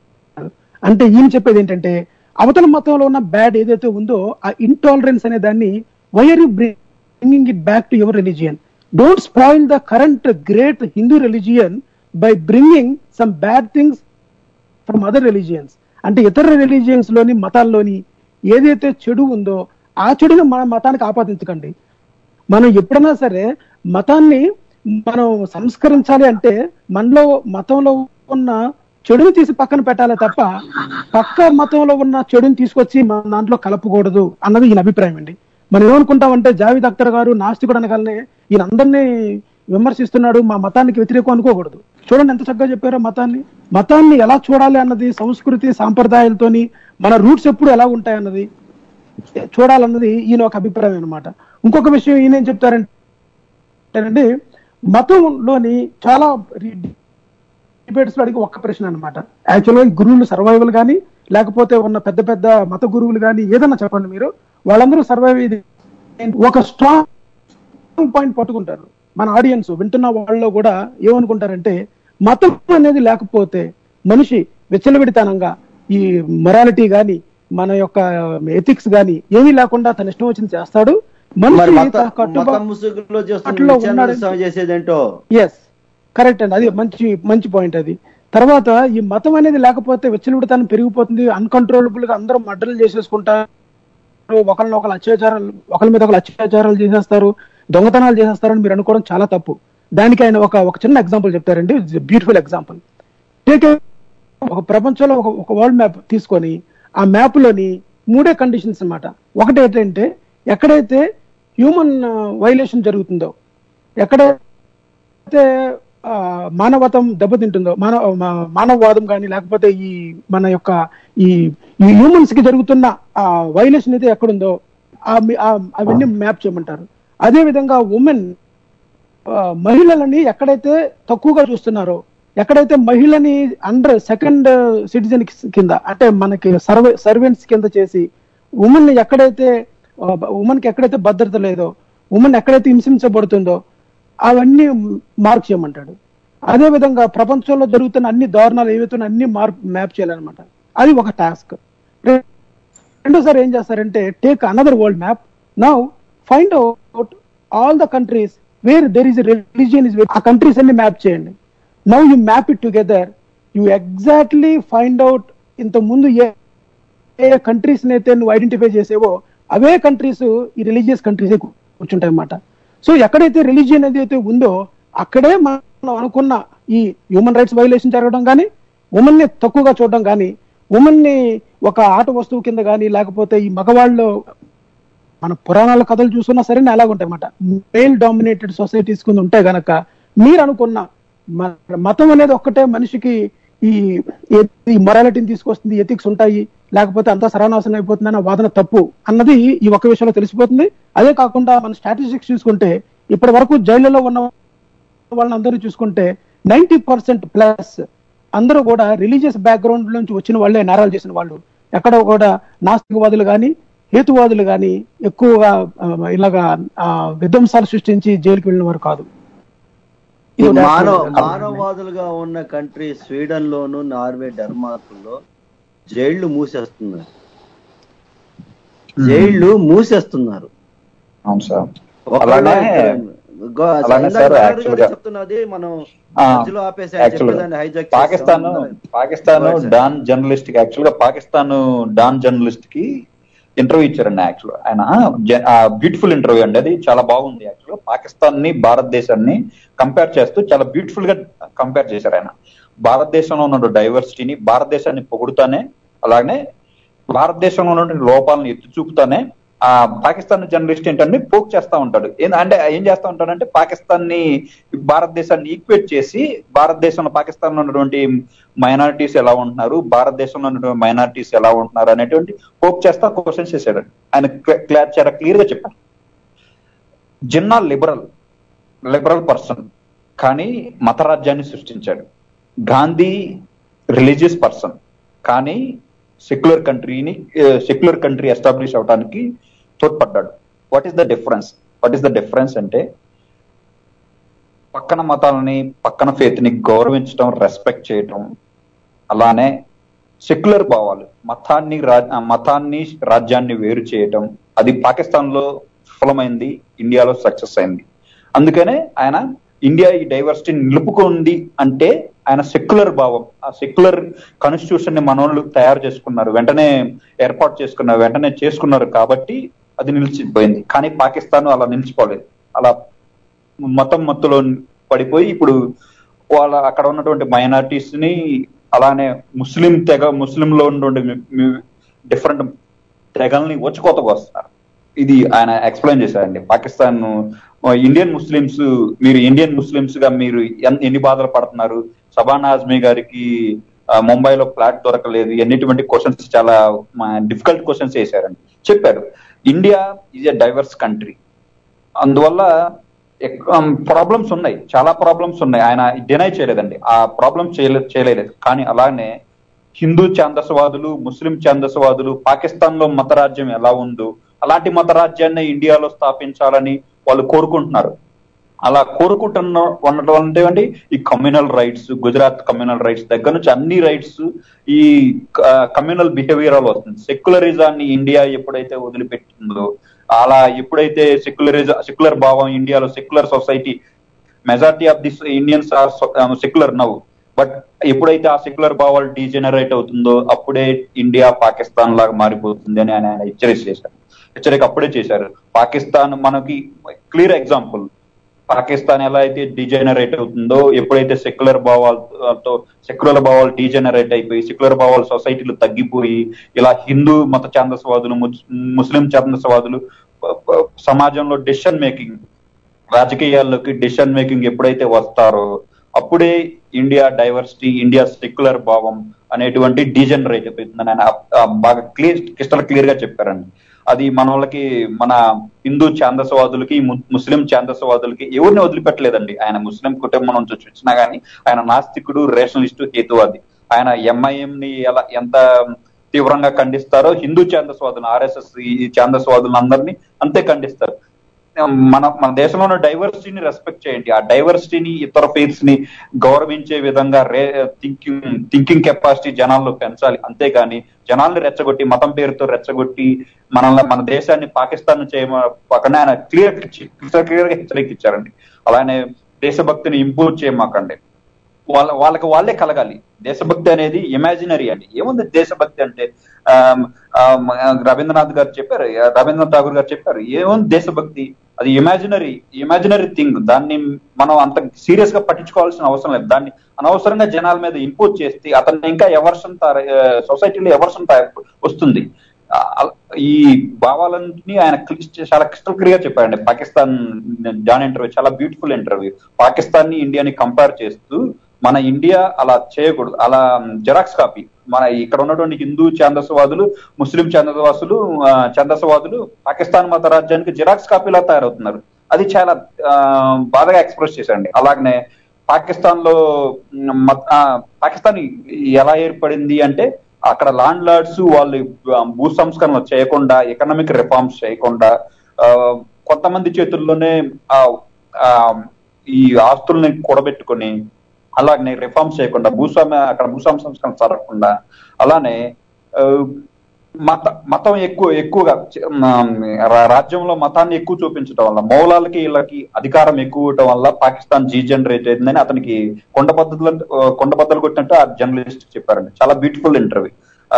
అంటే ఈయన చెప్పేది ఏంటంటే అవతల మతంలో ఉన్న బ్యాడ్ ఏదైతే ఉందో ఆ ఇంటాలరెన్స్ అనే దాన్ని why are you bringing it back to your religion don't spoil the current great Hindu religion by bringing some bad things from other religions అంటే ఇతర రిలీజియన్స్ లోని మతాల్లోని ఏదైతే చెడు ఉందో ఆ చెడుని మన మతానికి ఆపాదించకండి మనం ఎప్పుడైనా సరే మతాన్ని మనం సంస్కరించాలి అంటే మనలో మతంలో ఉన్న చెడుని తీసి పక్కన పెట్టాలి తప్ప పక్క మతంలో ఉన్న చెడుని తీసుకొచ్చి మన దాంట్లో కలపకూడదు అన్నది ఈయన అభిప్రాయం అండి మనం ఏమనుకుంటామంటే జావేద్ అఖ్తర్ గారు నాస్తికుడు అనగానే ఈయన అందరినీ విమర్శిస్తున్నాడు మా మతానికి వ్యతిరేకం అనుకోకూడదు చూడండి ఎంత చక్కగా చెప్పారో మతాన్ని మతాన్ని ఎలా చూడాలి అన్నది సంస్కృతి సాంప్రదాయాలతోని మన రూట్స్ ఎప్పుడు ఎలా ఉంటాయి అన్నది చూడాలన్నది ఈయన ఒక అభిప్రాయం అన్నమాట ఇంకొక విషయం ఈయన ఏం చెప్తారంటే మతంలోని చాలా డిబేట్స్ లో అడిగి ఒక్క ప్రశ్న అనమాట యాక్చువల్గా ఈ గురువులు సర్వైవల్ కానీ లేకపోతే ఉన్న పెద్ద పెద్ద మత గురువులు కానీ ఏదన్నా చెప్పండి మీరు వాళ్ళందరూ సర్వైవ్ ఇది ఒక స్ట్రాంగ్ పాయింట్ పట్టుకుంటారు మన ఆడియన్స్ వింటున్న వాళ్ళలో కూడా ఏమనుకుంటారంటే మతం అనేది లేకపోతే మనిషి విచ్చలవిడితనంగా ఈ మొరాలిటీ గాని మన యొక్క ఎథిక్స్ గాని ఏమీ లేకుండా తన ఇష్టం వచ్చింది చేస్తాడు మరి మనిషి మత తా- కట్టుబా- మతం ముసుగులో అట్లా ఉన్నాడు. చేస్తున్న చేసేదేంటో ఎస్ కరెక్ట్ అండి అది మంచి మంచి పాయింట్ అది తర్వాత ఈ మతం అనేది లేకపోతే విచ్చలవిడతనం పెరిగిపోతుంది అన్కంట్రోలబుల్ గా అందరూ మర్డర్లు చేసేసుకుంటారు ఒకరిని ఒకరు అత్యాచారాలు ఒకరి మీద ఒకరు అత్యాచారాలు చేసేస్తారు దొంగతనాలు చేసేస్తారని మీరు అనుకోవడం చాలా తప్పు దానికి ఆయన ఒక ఒక చిన్న ఎగ్జాంపుల్ చెప్తారండి బ్యూటిఫుల్ ఎగ్జాంపుల్ టేక్ ఒక ప్రపంచంలో ఒక ఒక వరల్డ్ మ్యాప్ తీసుకొని ఆ మ్యాప్ లోని మూడే కండిషన్స్ అన్నమాట ఒకటి ఏంటంటే ఎక్కడైతే హ్యూమన్ వైలేషన్ జరుగుతుందో ఎక్కడైతే ఆ, మానవతం దెబ్బతింటుందో మానవ మా- మానవవాదం కానీ లేకపోతే ఈ మన యొక్క ఈ ఈ హ్యూమన్స్ కి జరుగుతున్న ఆ వైలేషన్ అయితే ఎక్కడుందో ఆ మీ- ఆ- అవన్నీ మ్యాప్ చేయమంటారు అదే విధంగా ఉమెన్ మహిళలని ఎక్కడైతే తక్కువగా చూస్తున్నారో ఎక్కడైతే మహిళని అండర్ సెకండ్ సిటిజన్ కింద అంటే మనకి సర్వే సర్వెంట్స్ కింద చేసి ఉమెన్ ని ఎక్కడైతే ఉమెన్ కి ఎక్కడైతే భద్రత లేదో ఉమెన్ ఎక్కడైతే హింసించబడుతుందో అవన్నీ మార్క్ చేయమంటాడు అదే విధంగా ప్రపంచంలో జరుగుతున్న అన్ని దారుణాలు ఏవైతే ఉన్నాయో అన్ని మార్క్ మ్యాప్ చేయాలన్నమాట అది ఒక టాస్క్ రెండోసారి ఏం చేస్తారంటే take another world map now find out all the countries where there is religion is ఆ కంట్రీస్ అన్ని మ్యాప్ చేయండి now you map it together you exactly find out ఇంత ముందు ఏ ఏ కంట్రీస్ అయితే నువ్వు ఐడెంటిఫై చేసేవో అవే కంట్రీస్ ఈ రిలీజియస్ కంట్రీసే కూర్చుంటాయి అన్నమాట సో ఎక్కడైతే రిలీజియన్ ఏదైతే ఉందో అక్కడే మనం అనుకున్న ఈ హ్యూమన్ రైట్స్ వైలేషన్ జరగడం కానీ ఉమెన్ ని తక్కువగా చూడడం కానీ ఉమెన్ ని ఒక ఆట వస్తువు కింద కానీ లేకపోతే ఈ మగవాళ్ళు మన పురాణాల కథలు చూసుకున్నా సరే అలాగ ఉంటాయి అన్నమాట మేల్ డామినేటెడ్ సొసైటీస్ కింద ఉంటే గనక మీరు అనుకున్న మ- మతం అనేది ఒక్కటే మనిషికి ఈ ఈ మొరాలిటీని తీసుకొస్తుంది ఎథిక్స్ ఉంటాయి లేకపోతే అంతా సర్వనాశనం అయిపోతుంది అన్న వాదన తప్పు అన్నది ఈ ఒక్క విషయంలో తెలిసిపోతుంది అదే కాకుండా మన స్టాటిస్టిక్స్ చూసుకుంటే ఇప్పటి వరకు జైళ్లలో ఉన్న వాళ్ళని అందరూ చూసుకుంటే నైన్టీ పర్సెంట్ ప్లస్ అందరూ కూడా రిలీజియస్ బ్యాక్గ్రౌండ్ నుంచి వచ్చిన వాళ్ళే నేరాలు చేసిన వాళ్ళు ఎక్కడో కూడా నాస్తికవాదులు కానీ హేతువాదులు కానీ ఎక్కువగా ఆ, ఇలాగా ఆ, విధ్వంసాలు సృష్టించి జైలుకి వెళ్ళిన వారు కాదు ఈ ఇది మానవ natural. మానవవాదులుగా ఉన్న కంట్రీ స్వీడన్ లోను నార్వే డెన్మార్క్ జైళ్లు మూసేస్తున్నారు జైళ్లు మూసేస్తున్నారు అవును సార్ ఒకళ్ళు అలానే ఇద్దరు. గో- అలానే ఇందాక సార్, నాగార్జున actual గారు గా- చెప్తున్నది మనం ఆ, మధ్యలో ఆపేసి ఆయన actual గా చెప్పేదాన్ని hijack చేస్తాం. Pakistan Pakistan Right, sir. Dawn journalist కి యాక్చువల్ గా పాకిస్తాన్ డాన్ జర్నలిస్ట్ కి ఇంటర్వ్యూ ఇచ్చారండి యాక్చువల్ ఆయన బ్యూటిఫుల్ ఇంటర్వ్యూ అండి అది చాలా బాగుంది యాక్చువల్ గా పాకిస్తాన్ ని భారతదేశాన్ని కంపేర్ చేస్తూ చాలా బ్యూటిఫుల్ గా కంపేర్ చేశారు ఆయన భారతదేశంలో ఉన్న డైవర్సిటీని భారతదేశాన్ని పొగుడుతానే అలానే భారతదేశంలో ఉన్న లోపాలను ఎత్తి చూపుతానే ఆ పాకిస్తాన్ జర్నలిస్ట్ ఏంటంటే పోక్ చేస్తా ఉంటాడు ఏం- అంటే ఏం చేస్తా ఉంటాడంటే పాకిస్తాన్ ని భారతదేశాన్ని ఈక్వేట్ చేసి భారతదేశంలో పాకిస్తాన్ లో ఉన్నటువంటి మైనారిటీస్ ఎలా ఉంటున్నారు భారతదేశంలో ఉన్నటువంటి మైనారిటీస్ ఎలా ఉంటున్నారు అనేటువంటి పోక్ చేస్తా క్వశ్చన్స్ చేశాడు ఆయన క్ల- క్లా- చాలా క్లియర్ గా చెప్పాడు జిన్నా లిబరల్ లిబరల్ పర్సన్ కానీ మతరాజ్యాన్ని సృష్టించాడు గాంధీ రిలీజియస్ పర్సన్ కానీ సెక్యులర్ కంట్రీని సెక్యులర్ కంట్రీ ఎస్టాబ్లిష్ అవడానికి తోడ్పడ్డాడు what is the difference what is the difference అంటే పక్కన మతాలని పక్కన ఫేత్ ని గౌరవించడం రెస్పెక్ట్ చేయటం అలానే సెక్యులర్ భావాలు మతాన్ని రా- మతాన్ని రాజ్యాన్ని వేరు చేయటం అది పాకిస్తాన్ లో విఫలమైంది ఇండియాలో సక్సెస్ అయింది అందుకనే ఆయన ఇండియా ఈ డైవర్సిటీని నిలుపుకుంది అంటే ఆయన సెక్యులర్ భావం ఆ సెక్యులర్ కాన్స్టిట్యూషన్ ని మనోళ్ళు తయారు చేసుకున్నారు వెంటనే ఏర్పాటు చేసుకున్నారు వెంటనే చేసుకున్నారు కాబట్టి అది నిలిచిపోయింది కానీ పాకిస్తాన్ అలా నిలిచిపోలేదు అలా మతం మత్తులో పడిపోయి ఇప్పుడు వాళ్ళ అక్కడ ఉన్నటువంటి మైనారిటీస్ ని అలానే ముస్లిం తెగ ముస్లిం లో ఉన్నటువంటి డిఫరెంట్ తెగల్ని వచ్చుకోతకు వస్తున్నారు ఇది ఆయన ఎక్స్ప్లెయిన్ చేశారండి పాకిస్తాన్ ఇండియన్ ముస్లిమ్స్ మీరు ఇండియన్ ముస్లిమ్స్ గా మీరు ఎన్- ఎన్ని బాధలు పడుతున్నారు సబానా ఆజ్మీ గారికి ఆ, ముంబైలో ఫ్లాట్ దొరకలేదు ఎన్నిటువంటి క్వశ్చన్స్ చాలా డిఫికల్ట్ క్వశ్చన్స్ వేశారండి చెప్పారు India is a diverse country అందువల్ల ప్రాబ్లమ్స్ ఉన్నాయి చాలా ప్రాబ్లమ్స్ ఉన్నాయి ఆయన డినై చేయలేదండి ఆ ప్రాబ్లమ్స్ చేయలే చేయలేదు కానీ అలానే హిందూ ఛాందసవాదులు ముస్లిం ఛాందసవాదులు పాకిస్తాన్ లో మతరాజ్యం ఎలా ఉందో అలాంటి మతరాజ్యాన్ని ఇండియాలో స్థాపించాలని వాళ్ళు కోరుకుంటున్నారు అలా కోరుకుంటున్న ఉండటం అంటే ఏంటి ఈ communal riots Gujarat communal riots దగ్గర నుంచి అన్ని రైట్స్ ఈ కమ్యూనల్ బిహేవియర్ వస్తుంది సెక్యులరిజాన్ని ఇండియా ఎప్పుడైతే వదిలిపెట్టిందో అలా ఎప్పుడైతే సెక్యులరిజం సెక్యులర్ భావం ఇండియాలో secular society majority of this Indians are secular now but ఎప్పుడైతే ఆ సెక్యులర్ భావాలు డీజెనరేట్ అవుతుందో అప్పుడే ఇండియా పాకిస్తాన్ లాగా మారిపోతుంది అని ఆయన ఆయన హెచ్చరిక చేశారు హెచ్చరిక అప్పుడే చేశారు పాకిస్తాన్ మనకి క్లియర్ ఎగ్జాంపుల్ పాకిస్తాన్ ఎలా అయితే డిజెనరేట్ అవుతుందో ఎప్పుడైతే సెక్యులర్ భావాలతో సెక్యులర్ భావాలు డీజెనరేట్ అయిపోయి సెక్యులర్ భావాలు సొసైటీలు తగ్గిపోయి ఇలా హిందూ మత ఛాందసవాదులు ముస్- ముస్లిం ఛాందసవాదులు ప- ప- సమాజంలో డెసిషన్ మేకింగ్ రాజకీయాల్లోకి డెసిషన్ మేకింగ్ ఎప్పుడైతే వస్తారో అప్పుడే ఇండియా డైవర్సిటీ ఇండియా సెక్యులర్ భావం అనేటువంటి డీజనరేట్ అయిపోతుందని ఆయన ఆ- ఆ బాగా క్లియర్ క్రిస్టల్ క్లియర్ గా చెప్పారండి అది మన వాళ్ళకి మన హిందూ ఛాందసవాదులకి ము- ముస్లిం ఛాందసవాదులకి ఎవరిని వదిలిపెట్టలేదండి ఆయన ముస్లిం కుటుంబం నుంచి వచ్చినా గానీ ఆయన నాస్తికుడు రేషనలిస్టు హేతువాది ఆయన ఎంఐఎం ని ఎలా ఎంత తీవ్రంగా ఖండిస్తారో హిందూ ఛాందస్వాదులు ఆర్ఎస్ఎస్ ఈ ఛాందస్వాదులను అందరినీ అంతే ఖండిస్తారు మన మన దేశంలో ఉన్న డైవర్సిటీని రెస్పెక్ట్ చేయండి ఆ డైవర్సిటీని ఇతర ఫెయిత్స్ ని గౌరవించే విధంగా రే థింకింగ్ థింకింగ్ కెపాసిటీ జనాల్లో పెంచాలి అంతేగాని జనాల్ని రెచ్చగొట్టి మతం పేరుతో రెచ్చగొట్టి మనల్ని మన దేశాన్ని పాకిస్తాన్ చేయమ పక్కన ఆయన క్లియర్ క్లియర్ గా హెచ్చరిక ఇచ్చారండి అలానే దేశభక్తిని ఇంపోజ్ చేయమాకండి వాళ్ళ వాళ్ళకి వాళ్ళే కలగాలి దేశభక్తి అనేది ఇమాజినరీ అండి ఏముంది దేశభక్తి అంటే ఆమ్, ఆమ్, రవీంద్రనాథ్ గారు చెప్పారు రవీంద్రనాథ్ ఠాగూర్ గారు చెప్పారు ఏముంది దేశభక్తి అది ఇమాజినరీ ఇమాజినరీ థింగ్ దాన్ని మనం అంత సీరియస్ గా పట్టించుకోవాల్సిన అవసరం లేదు దాన్ని అనవసరంగా జనాల మీద ఇంపోజ్ చేస్తే అతన్ని ఇంకా ఎవర్షన్ సొసైటీలో ఎవర్షన్ వస్తుంది ఆ, ఈ భావాలన్నీ ఆయన క్లి- చాలా క్రిస్టల్ క్లియర్ గా చెప్పారండి పాకిస్తాన్ జాన్ ఇంటర్వ్యూ చాలా బ్యూటిఫుల్ ఇంటర్వ్యూ పాకిస్తాన్ ని ఇండియాని కంపేర్ చేస్తూ మన ఇండియా అలా చేయకూడదు అలా జెరాక్స్ కాపీ మన ఇక్కడ ఉన్నటువంటి హిందూ ఛాందసవాదులు ముస్లిం ఛాందసవాసులు ఆ, ఛాందసవాదులు పాకిస్తాన్ మత రాజ్యానికి జిరాక్స్ కాపీలా తయారవుతున్నారు అది చాలా ఆ, బాధగా ఎక్స్ప్రెస్ చేశారండి అలాగనే పాకిస్తాన్ లో మ్, మత- ఆ, పాకిస్తాన్ ఎలా ఏర్పడింది అంటే అక్కడ లాండ్ లార్డ్స్ వాళ్ళు ఆ, భూ సంస్కరణ చేయకుండా ఎకనామిక్ రిఫార్మ్స్ చేయకుండా ఆ, కొంతమంది చేతుల్లోనే ఆ, ఆ, ఈ ఆస్తుల్ని కూడబెట్టుకొని అలాగనే రిఫార్మ్స్ చేయకుండా భూస్వామ్య అక్కడ భూస్వామ్య సంస్కరణ జరగకుండా అలానే ఆ, మత మతం ఎక్కువ ఎక్కువగా చ- మ- రా- రాజ్యంలో మతాన్ని ఎక్కువ చూపించడం వల్ల మౌలాలకి వీళ్ళకి అధికారం ఎక్కువ ఇవ్వటం వల్ల పాకిస్తాన్ జీ జనరేట్ అయిందని అతనికి కొండ పద్ధతులు కొండ పద్ధతులు కొట్టినట్టు ఆ జర్నలిస్ట్ చెప్పారండి చాలా బ్యూటిఫుల్ ఇంటర్వ్యూ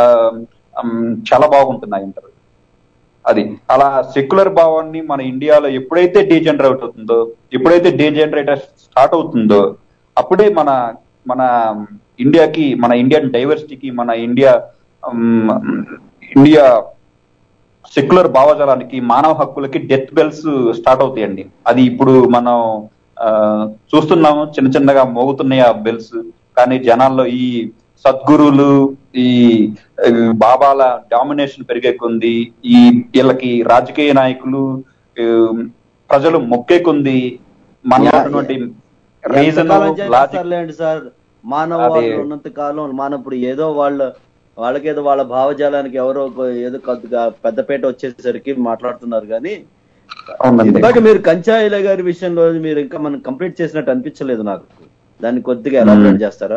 చాలా బాగుంటుంది ఆ ఇంటర్వ్యూ అది అలా సెక్యులర్ భావాన్ని మన ఇండియాలో ఎప్పుడైతే డీజనరేట్ అవుతుందో ఎప్పుడైతే డీజనరేట్ స్టార్ట్ అవుతుందో అప్పుడే మన మన ఇండియాకి మన ఇండియన్ డైవర్సిటీకి మన ఇండియా ఉమ్, ఇండియా సెక్యులర్ భావజాలానికి మానవ హక్కులకి డెత్ బెల్స్ స్టార్ట్ అవుతాయండి అది ఇప్పుడు మనం ఆ, చూస్తున్నాము చిన్న చిన్నగా మోగుతున్నాయి ఆ బెల్స్ కానీ జనాల్లో ఈ సద్గురులు ఈ ఈ బాబాల డామినేషన్ పెరిగే కొంది ఈ వీళ్ళకి రాజకీయ నాయకులు ఈ, ప్రజలు మొక్కే కొంది మనలో యా, ఉన్నటువంటి ఎంతకాలం రీజన్ లాజిక్ చేస్తారులేండి సార్ మానవాళి అదే. ఉన్నంత కాలం మన ఇప్పుడు ఏదో వాళ్ళ వాళ్ళకేదో వాళ్ళ భావజాలానికి ఎవరో ఒక ఏదో కొద్దిగా పెద్దపేట వచ్చేసరికి మాట్లాడుతున్నారు కానీ అవునండి ఇందాక మీరు కంచాయిల గారి విషయంలో మీరు ఇంకా మనం కంప్లీట్ చేసినట్టు అనిపించలేదు నాకు దాన్ని కొద్దిగా ఎలాబరేట్ చేస్తారా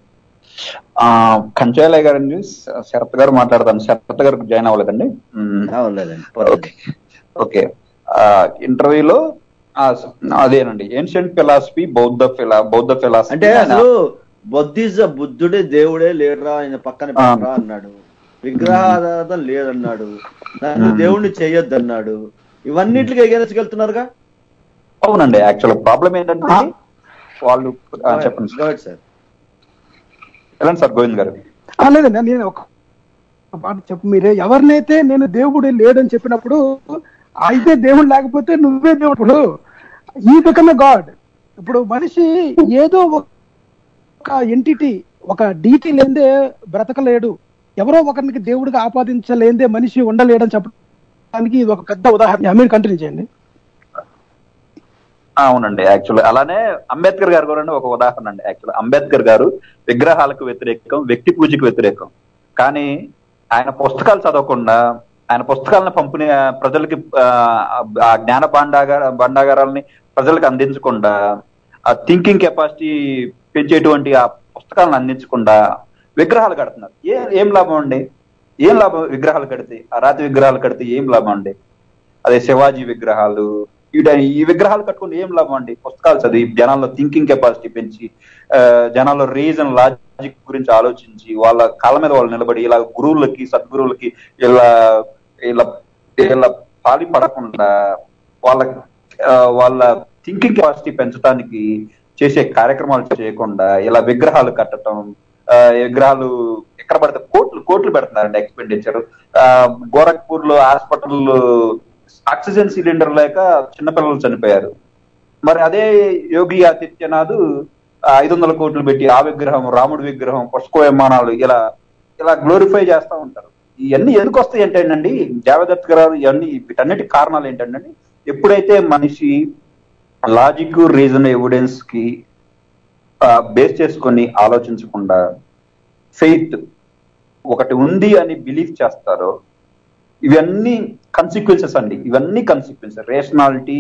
ఆ కంచాలయ్య గారండి శరత్ గారు మాట్లాడతాను శరత్ గారు జాయిన్ అవ్వలేదండి మ్మ్. లేదండి పర్లేదు. ఓకే ఆ ఇంటర్వ్యూలో ఆ, అదేనండి ఏన్షియంట్ ఫిలాసఫీ బౌద్ధ ఫిలా బౌద్ధ ఫిలాసఫీ అంటే అసలు బొద్ధిజ బుద్ధుడే దేవుడే లేడురా ఆయన పక్కన పెట్టరా అన్నాడు విగ్రహారాధన లేదన్నాడు నన్ను దేవుణ్ణి చేయొద్దు అన్నాడు ఇవన్నిటికి ఎగరేసుకెళ్తున్నారుగా అవునండి యాక్చువల్ ప్రాబ్లం ఏంటంటే వాళ్ళు ఆ, చెప్పండి సార్ గోడ్ సార్ వెళ్ళండి సార్ గోవింద్ గారు ఆ, లేదండి నేను ఒక ఒక మాట చెప్పు మీరే ఎవరినైతే నేను దేవుడే లేడని చెప్పినప్పుడు అయితే దేవుడు లేకపోతే నువ్వే దేవుడు ఈ బికమ్ గాడ్ ఇప్పుడు మనిషి ఏదో ఒక ఎంటిటీ ఒక డీటీ లేదే బ్రతకలేడు ఎవరో ఒకరికి దేవుడిగా ఆపాదించలేదే మనిషి ఉండలేడని చెప్పడానికి ఇది ఒక పెద్ద ఉదాహరణ మీరు కంటిన్యూ చేయండి ఆ, అవునండి యాక్చువల్ అలానే అంబేద్కర్ గారు కూడా ఒక ఉదాహరణ అండి యాక్చువల్ అంబేద్కర్ గారు విగ్రహాలకు వ్యతిరేకం వ్యక్తి పూజకు వ్యతిరేకం కానీ ఆయన పుస్తకాలు చదవకుండా ఆయన పుస్తకాలను పంపిణీ ప్రజలకి ఆ, ఆ జ్ఞాన భాండాగార భాండాగారాలని ప్రజలకు అందించకుండా ఆ థింకింగ్ కెపాసిటీ పెంచేటువంటి ఆ పుస్తకాలను అందించకుండా విగ్రహాలు కడుతున్నారు ఏ ఏం లాభం అండి ఏం లాభం విగ్రహాలు కడితే ఆ రాతి విగ్రహాలు కడితే ఏం లాభం అండి అదే శివాజీ విగ్రహాలు వీట ఈ విగ్రహాలు కట్టుకుని ఏం లాభం అండి పుస్తకాలు చదివి జనాల్లో థింకింగ్ కెపాసిటీ పెంచి ఆ, జనాల్లో రీజన్ లాజిక్ గురించి ఆలోచించి వాళ్ళ కాళ్ళ మీద వాళ్ళు నిలబడి ఇలా గురువులకి సద్గురువులకి ఇలా ఇలా ఇలా పాలి పడకుండా వాళ్ళ ఆ, వాళ్ళ థింకింగ్ కెపాసిటీ పెంచడానికి చేసే కార్యక్రమాలు చేయకుండా ఇలా విగ్రహాలు కట్టడం ఆ, ఈ విగ్రహాలు ఎక్కడ పడితే కోట్లు కోట్లు పెడుతున్నారండి ఎక్స్పెండిచర్ గోరఖ్పూర్ లో హాస్పిటల్ ఆక్సిజన్ సిలిండర్ లేక చిన్నపిల్లలు చనిపోయారు మరి అదే యోగి ఆదిత్యనాథ్ ఐదు వందల కోట్లు పెట్టి ఆ విగ్రహం రాముడి విగ్రహం పుష్ప విమానాలు ఇలా ఇలా గ్లోరిఫై చేస్తా ఉంటారు ఇవన్నీ ఎందుకు వస్తాయి ఏంటండి జావేదత్ గారు ఇవన్నీ వీటన్నిటి కారణాలు ఏంటంటే ఎప్పుడైతే మనిషి లాజిక్ రీజన్ ఎవిడెన్స్ కి బేస్ చేసుకొని ఆలోచించకుండా ఫెయిత్ ఒకటి ఉంది అని బిలీవ్ చేస్తారో ఇవన్నీ కన్సిక్వెన్సెస్ అండి ఇవన్నీ కన్సిక్వెన్సెస్ రేషనాలిటీ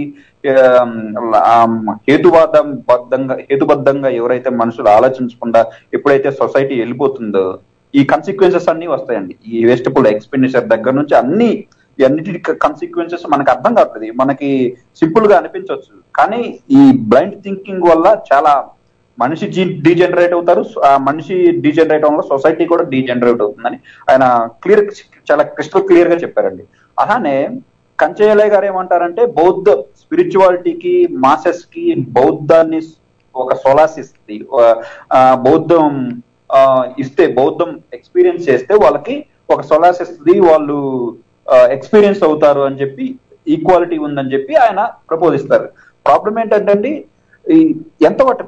హేతువాదం బద్ధంగా హేతుబద్ధంగా ఎవరైతే మనుషులు ఆలోచించకుండా ఎప్పుడైతే సొసైటీ వెళ్ళిపోతుందో ఈ కన్సిక్వెన్సెస్ అన్ని వస్తాయండి ఈ వేస్టబుల్ ఎక్స్పెండిచర్ దగ్గర నుంచి అన్ని ఈ అన్నిటి కన్సిక్వెన్సెస్ మనకు అర్థం కావట్లేదు మనకి సింపుల్ గా అనిపించవచ్చు కానీ ఈ బ్లైండ్ థింకింగ్ వల్ల చాలా మనిషి డీజనరేట్ అవుతారు ఆ మనిషి డీజనరేట్ అవడం వల్ల సొసైటీ కూడా డీజనరేట్ అవుతుందని ఆయన క్లియర్ చాలా క్రిస్టల్ క్లియర్ గా చెప్పారండి అలానే కంచయ్యలయ్య గారు ఏమంటారంటే బౌద్ధ స్పిరిచువాలిటీకి మాసెస్ కి బౌద్ధాన్ని ఒక సొలాస్ ఇస్తుంది ఆ, బౌద్ధం ఆ, ఇస్తే బౌద్ధం ఎక్స్పీరియన్స్ చేస్తే వాళ్ళకి ఒక సొలాస్ ఇస్తుంది వాళ్ళు ఎక్స్పీరియన్స్ అవుతారు అని చెప్పి ఈక్వాలిటీ ఉందని చెప్పి ఆయన ప్రపోజ్ ఇస్తారు ప్రాబ్లం ఏంటంటే ఈ ఎంత మటుకు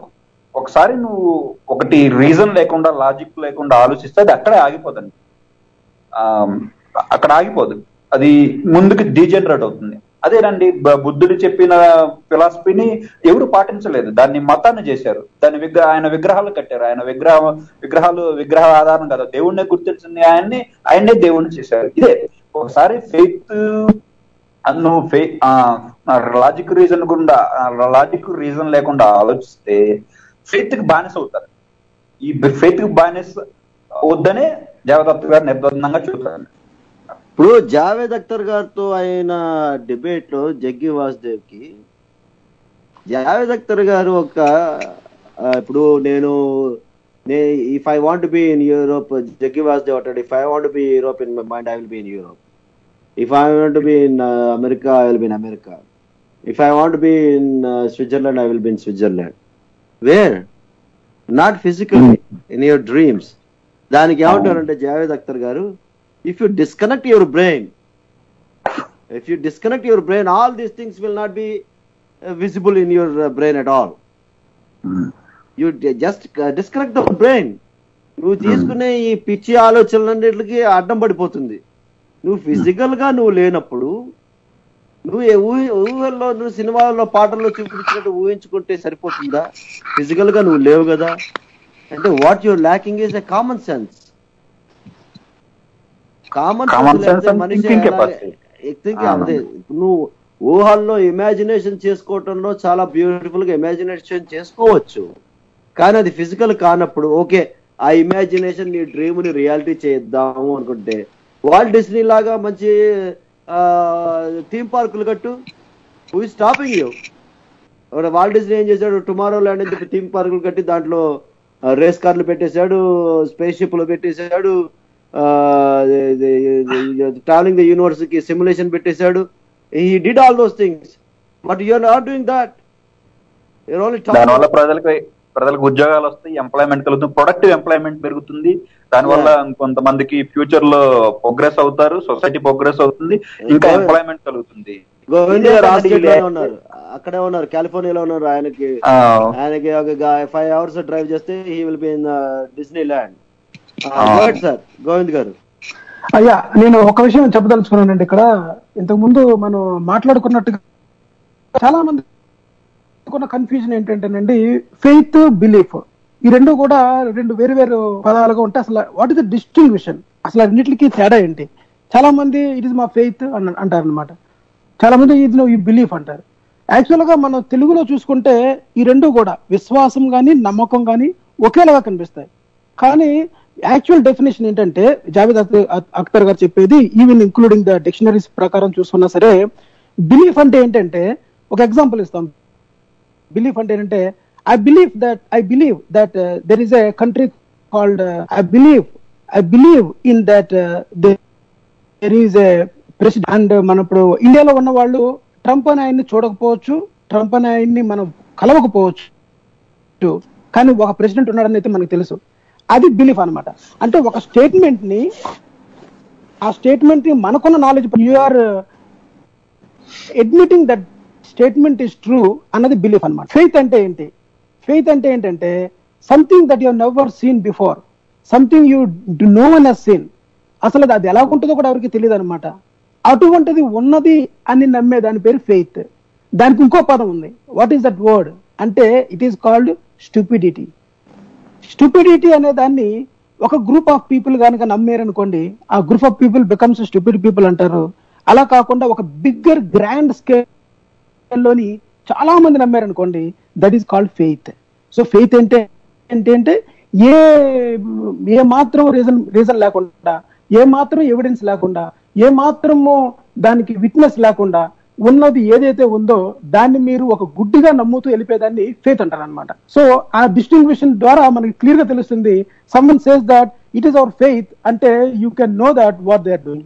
ఒకసారి నువ్వు ఒకటి రీజన్ లేకుండా లాజిక్ లేకుండా ఆలోచిస్తే అది అక్కడే ఆగిపోతుంది ఆ, అక్కడ ఆగిపోదు అది ముందుకు డీజనరేట్ అవుతుంది అదేనండి బ- బుద్ధుడు చెప్పిన ఫిలాసఫీని ఎవరు పాటించలేదు దాన్ని మతాన్ని చేశారు దాన్ని విగ్రహ ఆయన విగ్రహాలు కట్టారు ఆయన విగ్రహ విగ్రహాలు విగ్రహ ఆధారం కదా దేవుణ్ణి గుర్తించింది ఆయన్ని ఆయన్నే దేవుణ్ణి చేశారు ఇదే ఒకసారి ఫెయిత్ నువ్వు ఫే లాజిక్ రీజన్ గుండా లాజిక్ రీజన్ లేకుండా ఆలోచిస్తే ఫెయిత్ కి బానిస అవుతారు ఈ ఫెయిత్ కి బానిస వద్దనే జగదత్త గారు నిర్బంధంగా చూస్తారు ఇప్పుడు జావేద్ అఖ్తర్ గారితో అయిన డిబేట్ లో జగ్గి వాసుదేవ్ కి జావేద్ అఖ్తర్ గారు ఒక ఆ, ఇప్పుడు నేను నే if I want be in Europe Jaggi Vasudev అంటాడు if I want be Europe in my mind I will be in Europe if I want be in America I will be in America if I want be in Switzerland I will be in Switzerland where not physically in your dreams దానికి ఏమంటారంటే జావేద్ అఖ్తర్ గారు if you disconnect your brain if you disconnect your brain all these things will not be uh, visible in your uh, brain at all you d- just uh, disconnect the brain నువ్వు తీసుకునే ఈ పిచ్చి ఆలోచనలన్నిటికి అడ్డం పడిపోతుంది నువ్వు physical గా నువ్వు లేనప్పుడు నువ్వు ఏ ఊహ- ఊహల్లో నువ్వు సినిమాల్లో పాటల్లో చూపించినట్టు ఊహించుకుంటే సరిపోతుందా ఫిజికల్ గా నువ్వు లేవు కదా అంటే what your lacking is a common sense common Common sense and thinking capacity. Thinking ఆ. అంతే నువ్వు ఊహల్లో ఇమాజినేషన్ చేసుకోవటంలో చాలా బ్యూటిఫుల్ గా ఇమాజినేషన్ చేసుకోవచ్చు కానీ అది ఫిజికల్ కానప్పుడు ఓకే ఆ ఇమాజినేషన్ నీ డ్రీమ్ ని రియాలిటీ చేద్దాము అనుకుంటే వాల్ డిస్నీ లాగా మంచి థీమ్ పార్కులు కట్టు who stopping you Walt Disney ఏం చేశాడు టుమారో ల్యాండ్ అని చెప్పి థీమ్ పార్కులు కట్టి దాంట్లో రేస్ కార్లు పెట్టేశాడు స్పేస్ షిప్ లో పెట్టేశాడు ట్రావెలింగ్ ద యూనివర్స్ కి సిమ్యులేషన్ పెట్టేశాడు he did all those things but you're not doing that you're only దానివల్ల ప్రజలకు ప్రజలకు ఉద్యోగాలు వస్తాయి ఎంప్లాయ్మెంట్ కలుగుతుంది ప్రొడక్టివ్ ఎంప్లాయ్మెంట్ పెరుగుతుంది దానివల్ల కొంతమందికి ఫ్యూచర్ లో ప్రోగ్రెస్ అవుతారు సొసైటీ ప్రోగ్రెస్ అవుతుంది ఇంకా Yeah. ఎంప్లాయ్మెంట్ కలుగుతుంది గోవింద్ ఇదే గారు ఆ కాదండి, state లోనే ఇదే- ఉన్నారు అక్కడే ఉన్నారు కాలిఫోర్నియాలో ఉన్నారు ఆయనకి ఆ, ఆయనకి ఒక ఫైవ్ అవర్స్ డ్రైవ్ చేస్తే he will be in Disneyland Ah. Sir Govind garu అయ్యా నేను ఒక విషయం చెప్పదలుచుకున్నానండి ఇక్కడ ఇంతకు ముందు మనం మాట్లాడుకున్నట్టుగా చాలా మంది ఉన్న కన్ఫ్యూజన్ ఏంటంటేనండి ఫెయిత్ బిలీఫ్ ఈ రెండు కూడా రెండు వేరు వేరు పదాలుగా ఉంటే అసలు వాట్ ఇస్ ద డిస్టింగ్విషన్ అసలు అన్నిటికీ తేడా ఏంటి చాలా మంది ఇట్ ఇస్ మా ఫెయిత్ అని అంటారు అనమాట చాలా మంది ఇది ఈ బిలీఫ్ అంటారు యాక్చువల్ గా మనం తెలుగులో చూసుకుంటే ఈ రెండు కూడా విశ్వాసం గాని నమ్మకం గాని ఒకేలాగా కనిపిస్తాయి కానీ యాక్చువల్ డెఫినేషన్ ఏంటంటే జావేద్ అఖ్తర్ అఖ్తర్ గారు చెప్పేది ఈవెన్ ఇంక్లూడింగ్ ద డిక్షనరీస్ ప్రకారం చూసుకున్నా సరే బిలీఫ్ అంటే ఏంటంటే ఒక ఎగ్జాంపుల్ ఇస్తాం బిలీఫ్ అంటే ఏంటంటే I believe that I believe that there is a country called I believe I believe in that there is a president and మన ఇప్పుడు ఇండియాలో ఉన్న వాళ్ళు ట్రంప్ అని ఆయన్ని చూడకపోవచ్చు ట్రంప్ అని ఆయన్ని మనం కలవకపోవచ్చు కానీ ఒక ప్రెసిడెంట్ ఉన్నాడని అయితే మనకు తెలుసు అది బిలీఫ్ అన్నమాట అంటే ఒక స్టేట్మెంట్ ని ఆ స్టేట్మెంట్ ని మనకున్న knowledge or admitting that statement is true అన్నది బిలీఫ్ అన్నమాట ఫెయిత్ అంటే ఏంటి ఫెయిత్ అంటే ఏంటంటే something that you never seen before something you do know one he's seen అసలు అది ఎలా ఉంటుందో కూడా ఎవరికి తెలియదు అనమాట అటువంటిది ఉన్నది అని నమ్మే దాని పేరు ఫెయిత్ దానికి ఇంకో పదం ఉంది వాట్ ఈస్ దట్ వర్డ్ అంటే it is called stupidity stupidity అనే దాన్ని ఒక గ్రూప్ ఆఫ్ పీపుల్ కనుక నమ్మారనుకోండి ఆ group of people becomes stupid people అంటారు అలా కాకుండా ఒక బిగ్గర్ గ్రాండ్ స్కేల్ లోని చాలా మంది నమ్మారనుకోండి that is called faith so faith అంటే ఏంటంటే ఏ ఏ మాత్రం రీజన్ రీజన్ లేకుండా ఏ మాత్రం ఎవిడెన్స్ లేకుండా ఏ మాత్రము దానికి విట్నెస్ లేకుండా ఉన్నది ఏదైతే ఉందో దాన్ని మీరు ఒక గుడ్డిగా నమ్ముతూ వెళ్ళిపోయేదాన్ని ఫేత్ అంటారు అనమాట సో ఆ డిస్టింగ్విషన్ ద్వారా మనకి క్లియర్ గా తెలుస్తుంది someone says that it is our faith అంటే you can know that what they are doing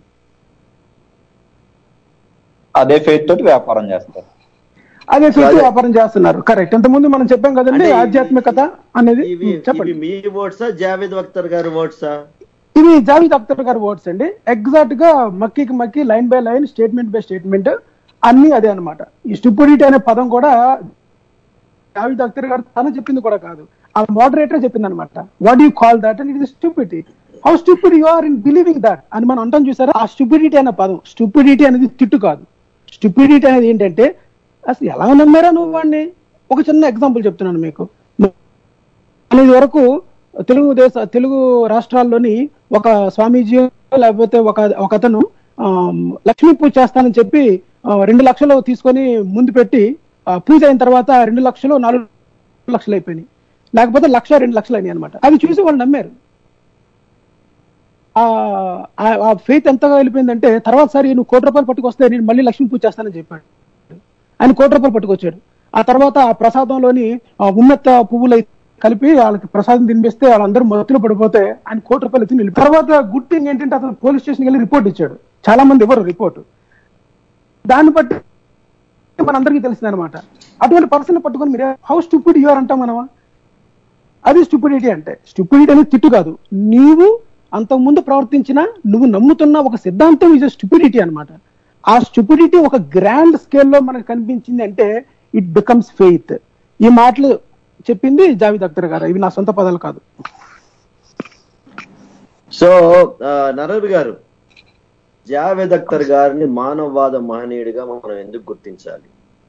అదే ఫెయిత్ తోటి వ్యాపారం చేస్తారు అదే ఫెయిత్ అదే. వ్యాపారం చేస్తున్నారు కరెక్ట్ ఇంతకుముందు మనం చెప్పాం కదండి అంటే ఇవి- ఆధ్యాత్మికత అనేది ఇవి ఇవి చెప్పండి మీ వర్డ్సా జావేద్ అఖ్తర్ గారి వర్డ్సా ఇవి జావీద్ అఖ్తర్ గారి వర్డ్స్ అండి ఎగ్జాక్ట్ గా మక్కీకి మక్కి line by line statement by statement అన్ని అదే అన్నమాట ఈ స్టూపిడిటీ అనే పదం కూడా జావేద్ అఖ్తర్ గారు తను చెప్పింది కూడా కాదు ఆ మోడరేటర్ చెప్పింది అనమాట what you call that and it is stupidity how stupid you are in believing that అని మనం అంటాం చూసారా ఆ స్టూపిడిటీ అనే పదం స్టూపిడిటీ అనేది తిట్టు కాదు స్టూపిడిటీ అనేది ఏంటంటే అసలు ఎలా నమ్మారా నువ్వు వాడిని ఒక చిన్న ఎగ్జాంపుల్ చెప్తున్నాను మీకు అనేది వరకు తెలుగు దేశ తెలుగు రాష్ట్రాల్లోని ఒక స్వామీజీ లేకపోతే ఒక ఒక అతను ఆమ్, లక్ష్మీ పూజ చేస్తానని చెప్పి ఆ, రెండు లక్షలు తీసుకొని ముందు పెట్టి ఆ, పూజ అయిన తర్వాత రెండు లక్షలు నాలుగు లక్షలు అయిపోయినాయి లేకపోతే లక్ష రెండు లక్షలు అయినాయి అనమాట అది చూసి వాళ్ళు నమ్మారు ఆ- ఆ- ఆ ఫెయిత్ ఎంతగా వెళ్ళిపోయిందంటే తర్వాత సారి నువ్వు కోటి రూపాయలు పట్టుకొస్తే నేను మళ్ళీ లక్ష్మీ పూజ చేస్తానని చెప్పాడు ఆయన కోటి రూపాయలు పట్టుకొచ్చాడు ఆ తర్వాత ఆ ప్రసాదంలోని ఆ ఉన్నత పువ్వులు అయి కలిపి వాళ్ళకి ప్రసాదం తినిపిస్తే వాళ్ళందరూ మత్తులు పడిపోతే ఆయన కోటి రూపాయలు తిని వెళ్ళిపోయాడు. తర్వాత గుడ్ థింగ్ ఏంటంటే అతను పోలీస్ స్టేషన్కి వెళ్ళి రిపోర్ట్ ఇచ్చాడు చాలా మంది ఇవ్వరు రిపోర్ట్ దాన్ని బట్టి మనందరికీ తెలిసింది అనమాట అటువంటి పర్సన్ పట్టుకొని మీరు హౌ స్టూపిడ్ యూఆర్ అంటాం మనమా అది స్టూపిడిటీ అంటే స్టూపిడిటీ అనేది తిట్టు కాదు నీవు అంతకుముందు ప్రవర్తించిన నువ్వు నమ్ముతున్న ఒక సిద్ధాంతం ఇస్ స్టూపిడిటీ అన్నమాట ఆ స్టూపిడిటీ ఒక గ్రాండ్ స్కేల్లో మనకు కనిపించింది అంటే ఇట్ బికమ్స్ ఫెయిత్ ఈ మాటలు చెప్పింది జావేద్ అఖ్తర్ గారు ఇవి నా సొంత పదాలు కాదు సో ఆ, నరవి గారు జావేద్ అఖ్తర్ గారిని మానవవాద మహనీయుడిగా మనం ఎందుకు గుర్తించాలి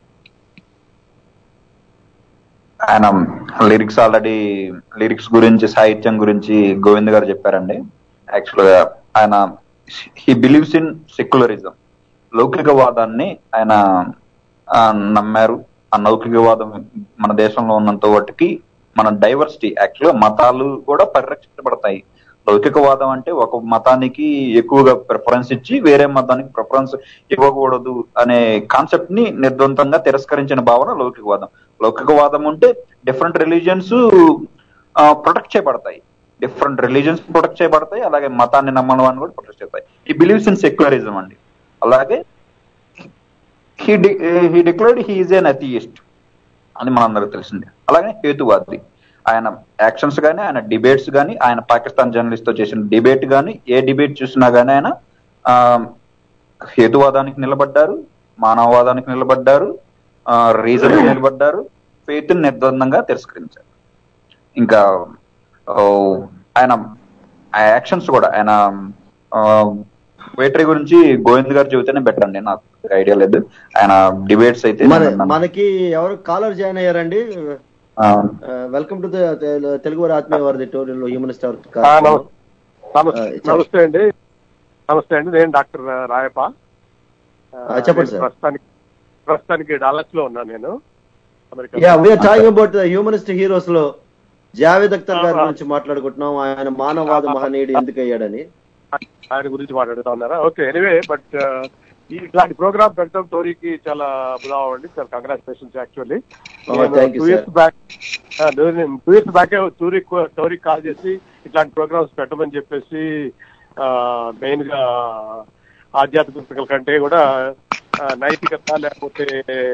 ఆయన లిరిక్స్ ఆల్రెడీ లిరిక్స్ గురించి సాహిత్యం గురించి గోవింద్ గారు చెప్పారండి యాక్చువల్ గా ఆయన హీ బిలీవ్స్ ఇన్ సెక్యులరిజం లౌకికవాదాన్ని ఆయన ఆ, నమ్మారు ఆ లౌకికవాదం మన దేశంలో ఉన్నంత వాటికి మన డైవర్సిటీ యాక్చువల్ గా మతాలు కూడా పరిరక్షించబడతాయి లౌకికవాదం అంటే ఒక మతానికి ఎక్కువగా ప్రిఫరెన్స్ ఇచ్చి వేరే మతానికి ప్రిఫరెన్స్ ఇవ్వకూడదు అనే కాన్సెప్ట్ ని నిర్ద్వంతంగా తిరస్కరించిన భావన లౌకికవాదం లౌకికవాదం ఉంటే డిఫరెంట్ రిలీజియన్స్ ప్రొటెక్ట్ చేయబడతాయి డిఫరెంట్ రిలీజియన్స్ ప్రొటెక్ట్ చేయబడతాయి అలాగే మతాన్ని నమ్మడం అని కూడా ప్రొటెక్ట్ చేస్తాయి ఈ బిలీవ్స్ ఇన్ సెక్యులరిజం అండి అలాగే he he declared he is an atheist అని మనందరికి తెలిసింది అలాగే హేతువాది ఆయన యాక్షన్స్ కానీ ఆయన డిబేట్స్ కానీ ఆయన పాకిస్తాన్ జర్నలిస్ట్ తో చేసిన డిబేట్ కానీ ఏ డిబేట్ చూసినా కానీ ఆయన ఆ, హేతువాదానికి నిలబడ్డారు మానవవాదానికి నిలబడ్డారు రీజన్ నిలబడ్డారు ఫెయిత్ నిర్బంధంగా తిరస్కరించారు ఇంకా ఓ, ఆయన ఆ యాక్షన్స్ కూడా ఆయన వేటరీ గురించి గోవింద్ గారు చెబితేనే బెటర్ అండి నాకు ఐడియా లేదు ఆయన డిబేట్స్ అయితే మన నేను విన్నాను. మనకి ఎవరు కాలర్ జాయిన్ అయ్యారండి ఆ, వెల్కమ్ టు తెలుగు వారి ఆత్మీయ వారి టోరియల్ హ్యూమనిస్ట్ అవర్ ఆ, నమస్తే. నమస్తే ఆ, చెప్పండి. నమస్తే అండి నమస్తే అండి నేను డాక్టర్ రాయప్ప ఆ, ఆ, చెప్పండి నేను సార్. ప్రస్తుతానికి ప్రస్తుతానికి డాలస్ లో ఉన్నాను నేను America yeah we're talking about humanist heroes లో జావేద్ అఖ్తర్ గారి ఆ, ఆ. గురించి మాట్లాడుకుంటున్నాం ఆయన మానవవాద మహనీయుడు ఎందుకు అయ్యాడని ఆయన గురించి మాట్లాడుతా ఉన్నారా ఓకే ఎనివే బట్ ఇట్లాంటి ప్రోగ్రామ్ పెట్టడం టోరీకి చాలా బుధావం అండి చాలా congratulations actually Oh, thank you, too sir. Years back two years back టూరీ టోరీకి కాల్ చేసి ఇట్లాంటి ప్రోగ్రామ్స్ పెట్టమని చెప్పేసి మెయిన్ గా ఆధ్యాత్మికతల కంటే కూడా ఆ, నైతికత లేకపోతే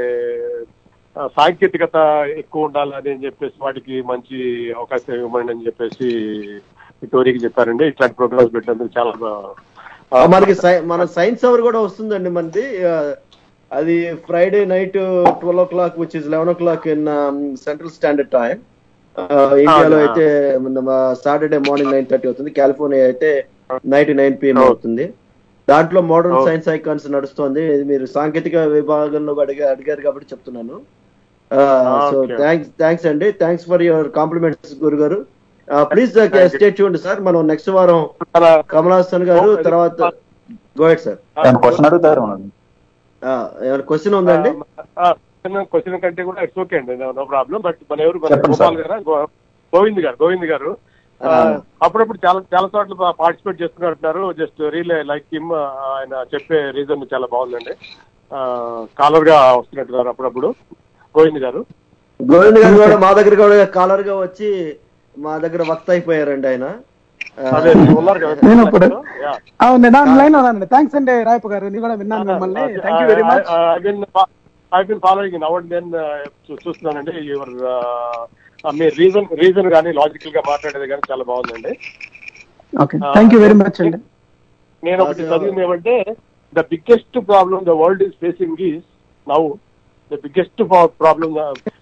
ఆ, సాంకేతికత ఎక్కువ ఉండాలని అని చెప్పేసి వాటికి మంచి అవకాశం ఇవ్వమని అని చెప్పేసి ఈ టోరీకి చెప్పారండి ఇట్లాంటి ప్రోగ్రామ్స్ పెట్టినందుకు చాలా బా- ఆ, మనకి సై- మన సైన్స్ అవర్ కూడా వస్తుందండి మనది ఆ, అది Friday night twelve o'clock which is eleven o'clock in central standard time ఇండియాలో అవునా. అయితే సాటర్డే మార్నింగ్ నైన్ థర్టీ అవుతుంది కాలిఫోర్నియా అయితే నైట్ నైన్ పిఎం అవును. అవుతుంది దాంట్లో మోడర్న్ అవును. సైన్స్ ఐకాన్స్ నడుస్తుంది ఇది మీరు సాంకేతిక విభాగంలో అడిగా అడిగారు కాబట్టి చెప్తున్నాను సో Okay. థ్యాంక్స్ థ్యాంక్స్ అండి thanks for your compliments Guru garu please Thank you. Stay చూడండి సార్ మనం నెక్స్ట్ వారం చాలా కమల్ హాసన్ గారు Oh, తర్వాత గోయట్ సార్ ఆయన క్వశ్చన్ అడుగుతారు మనల్ని. ఏమైనా క్వశ్చన్ ఉందండి క్వశ్చన్ కంటే కూడా ఇట్స్ ఓకే అండి నో ప్రాబ్లం బట్ మన ఎవరు మన చెప్పండి గోపాల్ సార్. గారు గో- గోవింద్ గారు గోవింద్ గారు ఆ, ఆ. అప్పుడప్పుడు చాలా చాలా చోట్ల పార్టిసిపేట్ చేస్తున్నట్టున్నారు జస్ట్ రీలే లైక్ హిమ్ ఆయన చెప్పే రీజన్ చాలా బాగుందండి కాలర్ గా వస్తున్నట్టున్నారు అప్పుడప్పుడు గోవింద్ గారు గోవింద్ గారు కూడా మా దగ్గర కూడా కాలర్ గా వచ్చి మా దగ్గర వక్త అయిపోయారండి ఆయన ఆ, అదే ఉన్నారు కదా నేను అప్పుడు Yeah. అవును నేను లైన్ ఉన్నానండి థ్యాంక్స్ అండి రాయప్ప గారు నేను కూడా విన్నాను మిమ్మల్ని thank you very much I been following now and then చూస్తున్నానండి యువర్ మీ రీజన్ రీజన్ కానీ లాజికల్ గా మాట్లాడేది కానీ చాలా బాగుందండి okay thank you very much అండి నేను ఒకటి చదివింది ఏమంటే the biggest problem the world is facing is now the biggest problem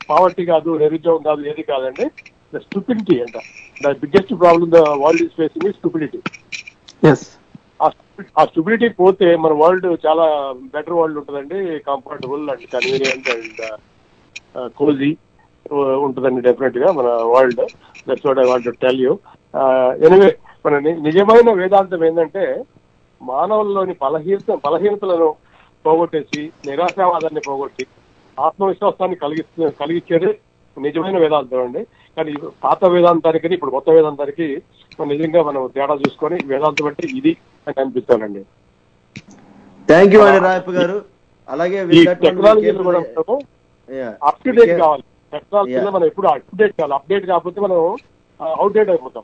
poverty కాదు నిరుద్యోగం కాదు ఏది కాదండి ద స్టూపిడిటీ అంట the biggest problem the world is facing stupidity yes ఆ స్టూపిడిటీ పోతే మన వరల్డ్ చాలా బెటర్ వరల్డ్ ఉంటుందండి comfortable and convenient and cozy ఉంటుందండి డెఫినెట్ గా మన world that's what I want to tell you anyway మన ని- నిజమైన వేదాంతం ఏంటంటే మానవుల్లోని బలహీనత బలహీనతలను పోగొట్టేసి నిరాశావాదాన్ని పోగొట్టి ఆత్మవిశ్వాసాన్ని కలిగిస్తూ కలిగించేది నిజమైన వేదాంతం అండి కానీ ఇది పాత వేదాంతానికి ఇప్పుడు కొత్త వేదాంతానికి మనం నిజంగా మనం తేడా చూసుకొని వేదాంతం అంటే ఇది అని అనిపిస్తానండి థ్యాంక్ యూ అండి రాయప్ప గారు అలాగే ఈ with that one we టెక్నాలజీలో came కూడా to the- Yeah. Up to date Okay. కావాలి టెక్నాలజీలో మనం ఎప్పుడు అప్ టు డేట్ కావాలి అప్డేట్ కాకపోతే మనం అవుట్ డేట్ అయిపోతాం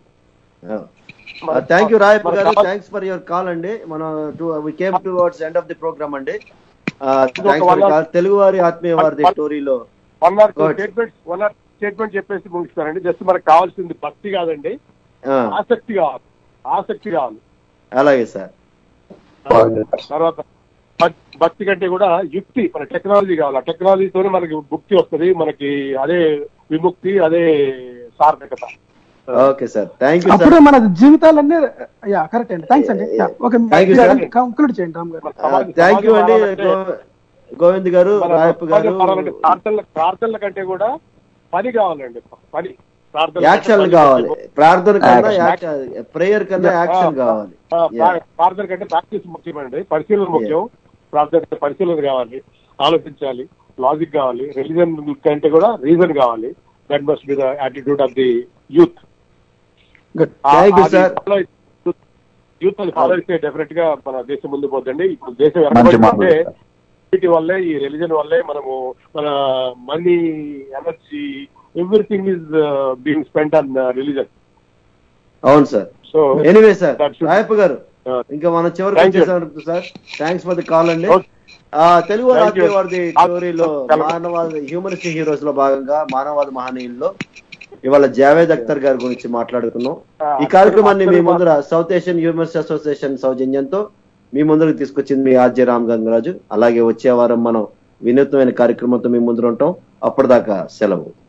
థ్యాంక్ యూ రాయప్ప మనకు గారు కావాలి- థ్యాంక్స్ ఫర్ యువర్ కాల్ అండి మనం we came towards end of the program అండి ఇంకొక థ్యాంక్స్ one hour- తెలుగు వారి ఆత్మీయ వారి one- స్టోరీలో one or Good. Statement one or statement చెప్పేసి ముగిస్తానండి జస్ట్ మనకు కావాల్సింది భక్తి కాదండి ఆసక్తి కావాలి ఆసక్తి కావాలి అలాగే సార్ తర్వాత భక్- భక్తి కంటే కూడా యుక్తి మన టెక్నాలజీ కావాలి ఆ టెక్నాలజీతోనే మనకి ముక్తి వస్తుంది మనకి అదే విముక్తి అదే సార్థకత okay sir thank you sir అప్పుడే మన జీవితాలన్నీ యా కరెక్ట్ అండి థ్యాంక్స్ అండి Yeah, okay Thank you, sir. Conclude చేయండి రామ్ గారు మన సమాజం- థ్యాంక్ యూ సమాజం అండి మారాలంటే గో- గోవింద్ గారు మన రాయప్ప గారు సమాజం మారాలంటే ప్రార్థనల ప్రార్థనల కంటే కూడా పని కావాలండి పని ప్రార్థన యాక్షన్ కంటే కావాలి పని. ప్రార్థన కన్నా Action. ప్రేయర్ కన్నా Yeah. యాక్షన్ ఆ, కావాలి ఆ, Yeah. ప్రా- ప్రార్థన కంటే ప్రాక్టీస్ ముఖ్యమండి పరిశీలన ముఖ్యం ప్రార్థన కంటే పరిశీలన కావాలి ఆలోచించాలి లాజిక్ కావాలి రిలీజన్ కంటే కూడా రీజన్ కావాలి that must be the attitude of the youth good Thank you, sir. Youth అది ఫాలో అయితే డెఫినెట్ గా మన దేశం ముందు పోతుంది ఇప్పుడు దేశం మంచి మాట ఎక్కడంటే చెప్పారు. వీటి వల్లే ఈ రిలీజన్ వల్లే మనము మన money energy everything is being spend on religion అవును sir so anyway sir That should- Rayappa గారు Uh, ఇంకా మనం చివరికి Thank you. వచ్చేసాం sir thanks for the call అండి Okay. ఆ, తెలుగు Thank రాత్రి you. వారి స్టోరీలో మానవాద హ్యూమనిస్ట్ హీరోస్ లో భాగంగా మానవాద మహనీయుల్లో ఇవాళ జావేద్ అఖ్తర్ గారి గురించి మాట్లాడుకున్నాం Ah, ఈ కార్యక్రమాన్ని మీ అఖ్తర్ ముందర సౌత్ ఏషియన్ హ్యూమనిస్ట్ అసోసియేషన్ సౌజన్యంతో మీ ముందరకు తీసుకొచ్చింది మీ ఆర్జే రామ్ గంగరాజు అలాగే వచ్చే వారం మనం వినూత్నమైన కార్యక్రమంతో మీ ముందర ఉంటాం అప్పటిదాకా సెలవు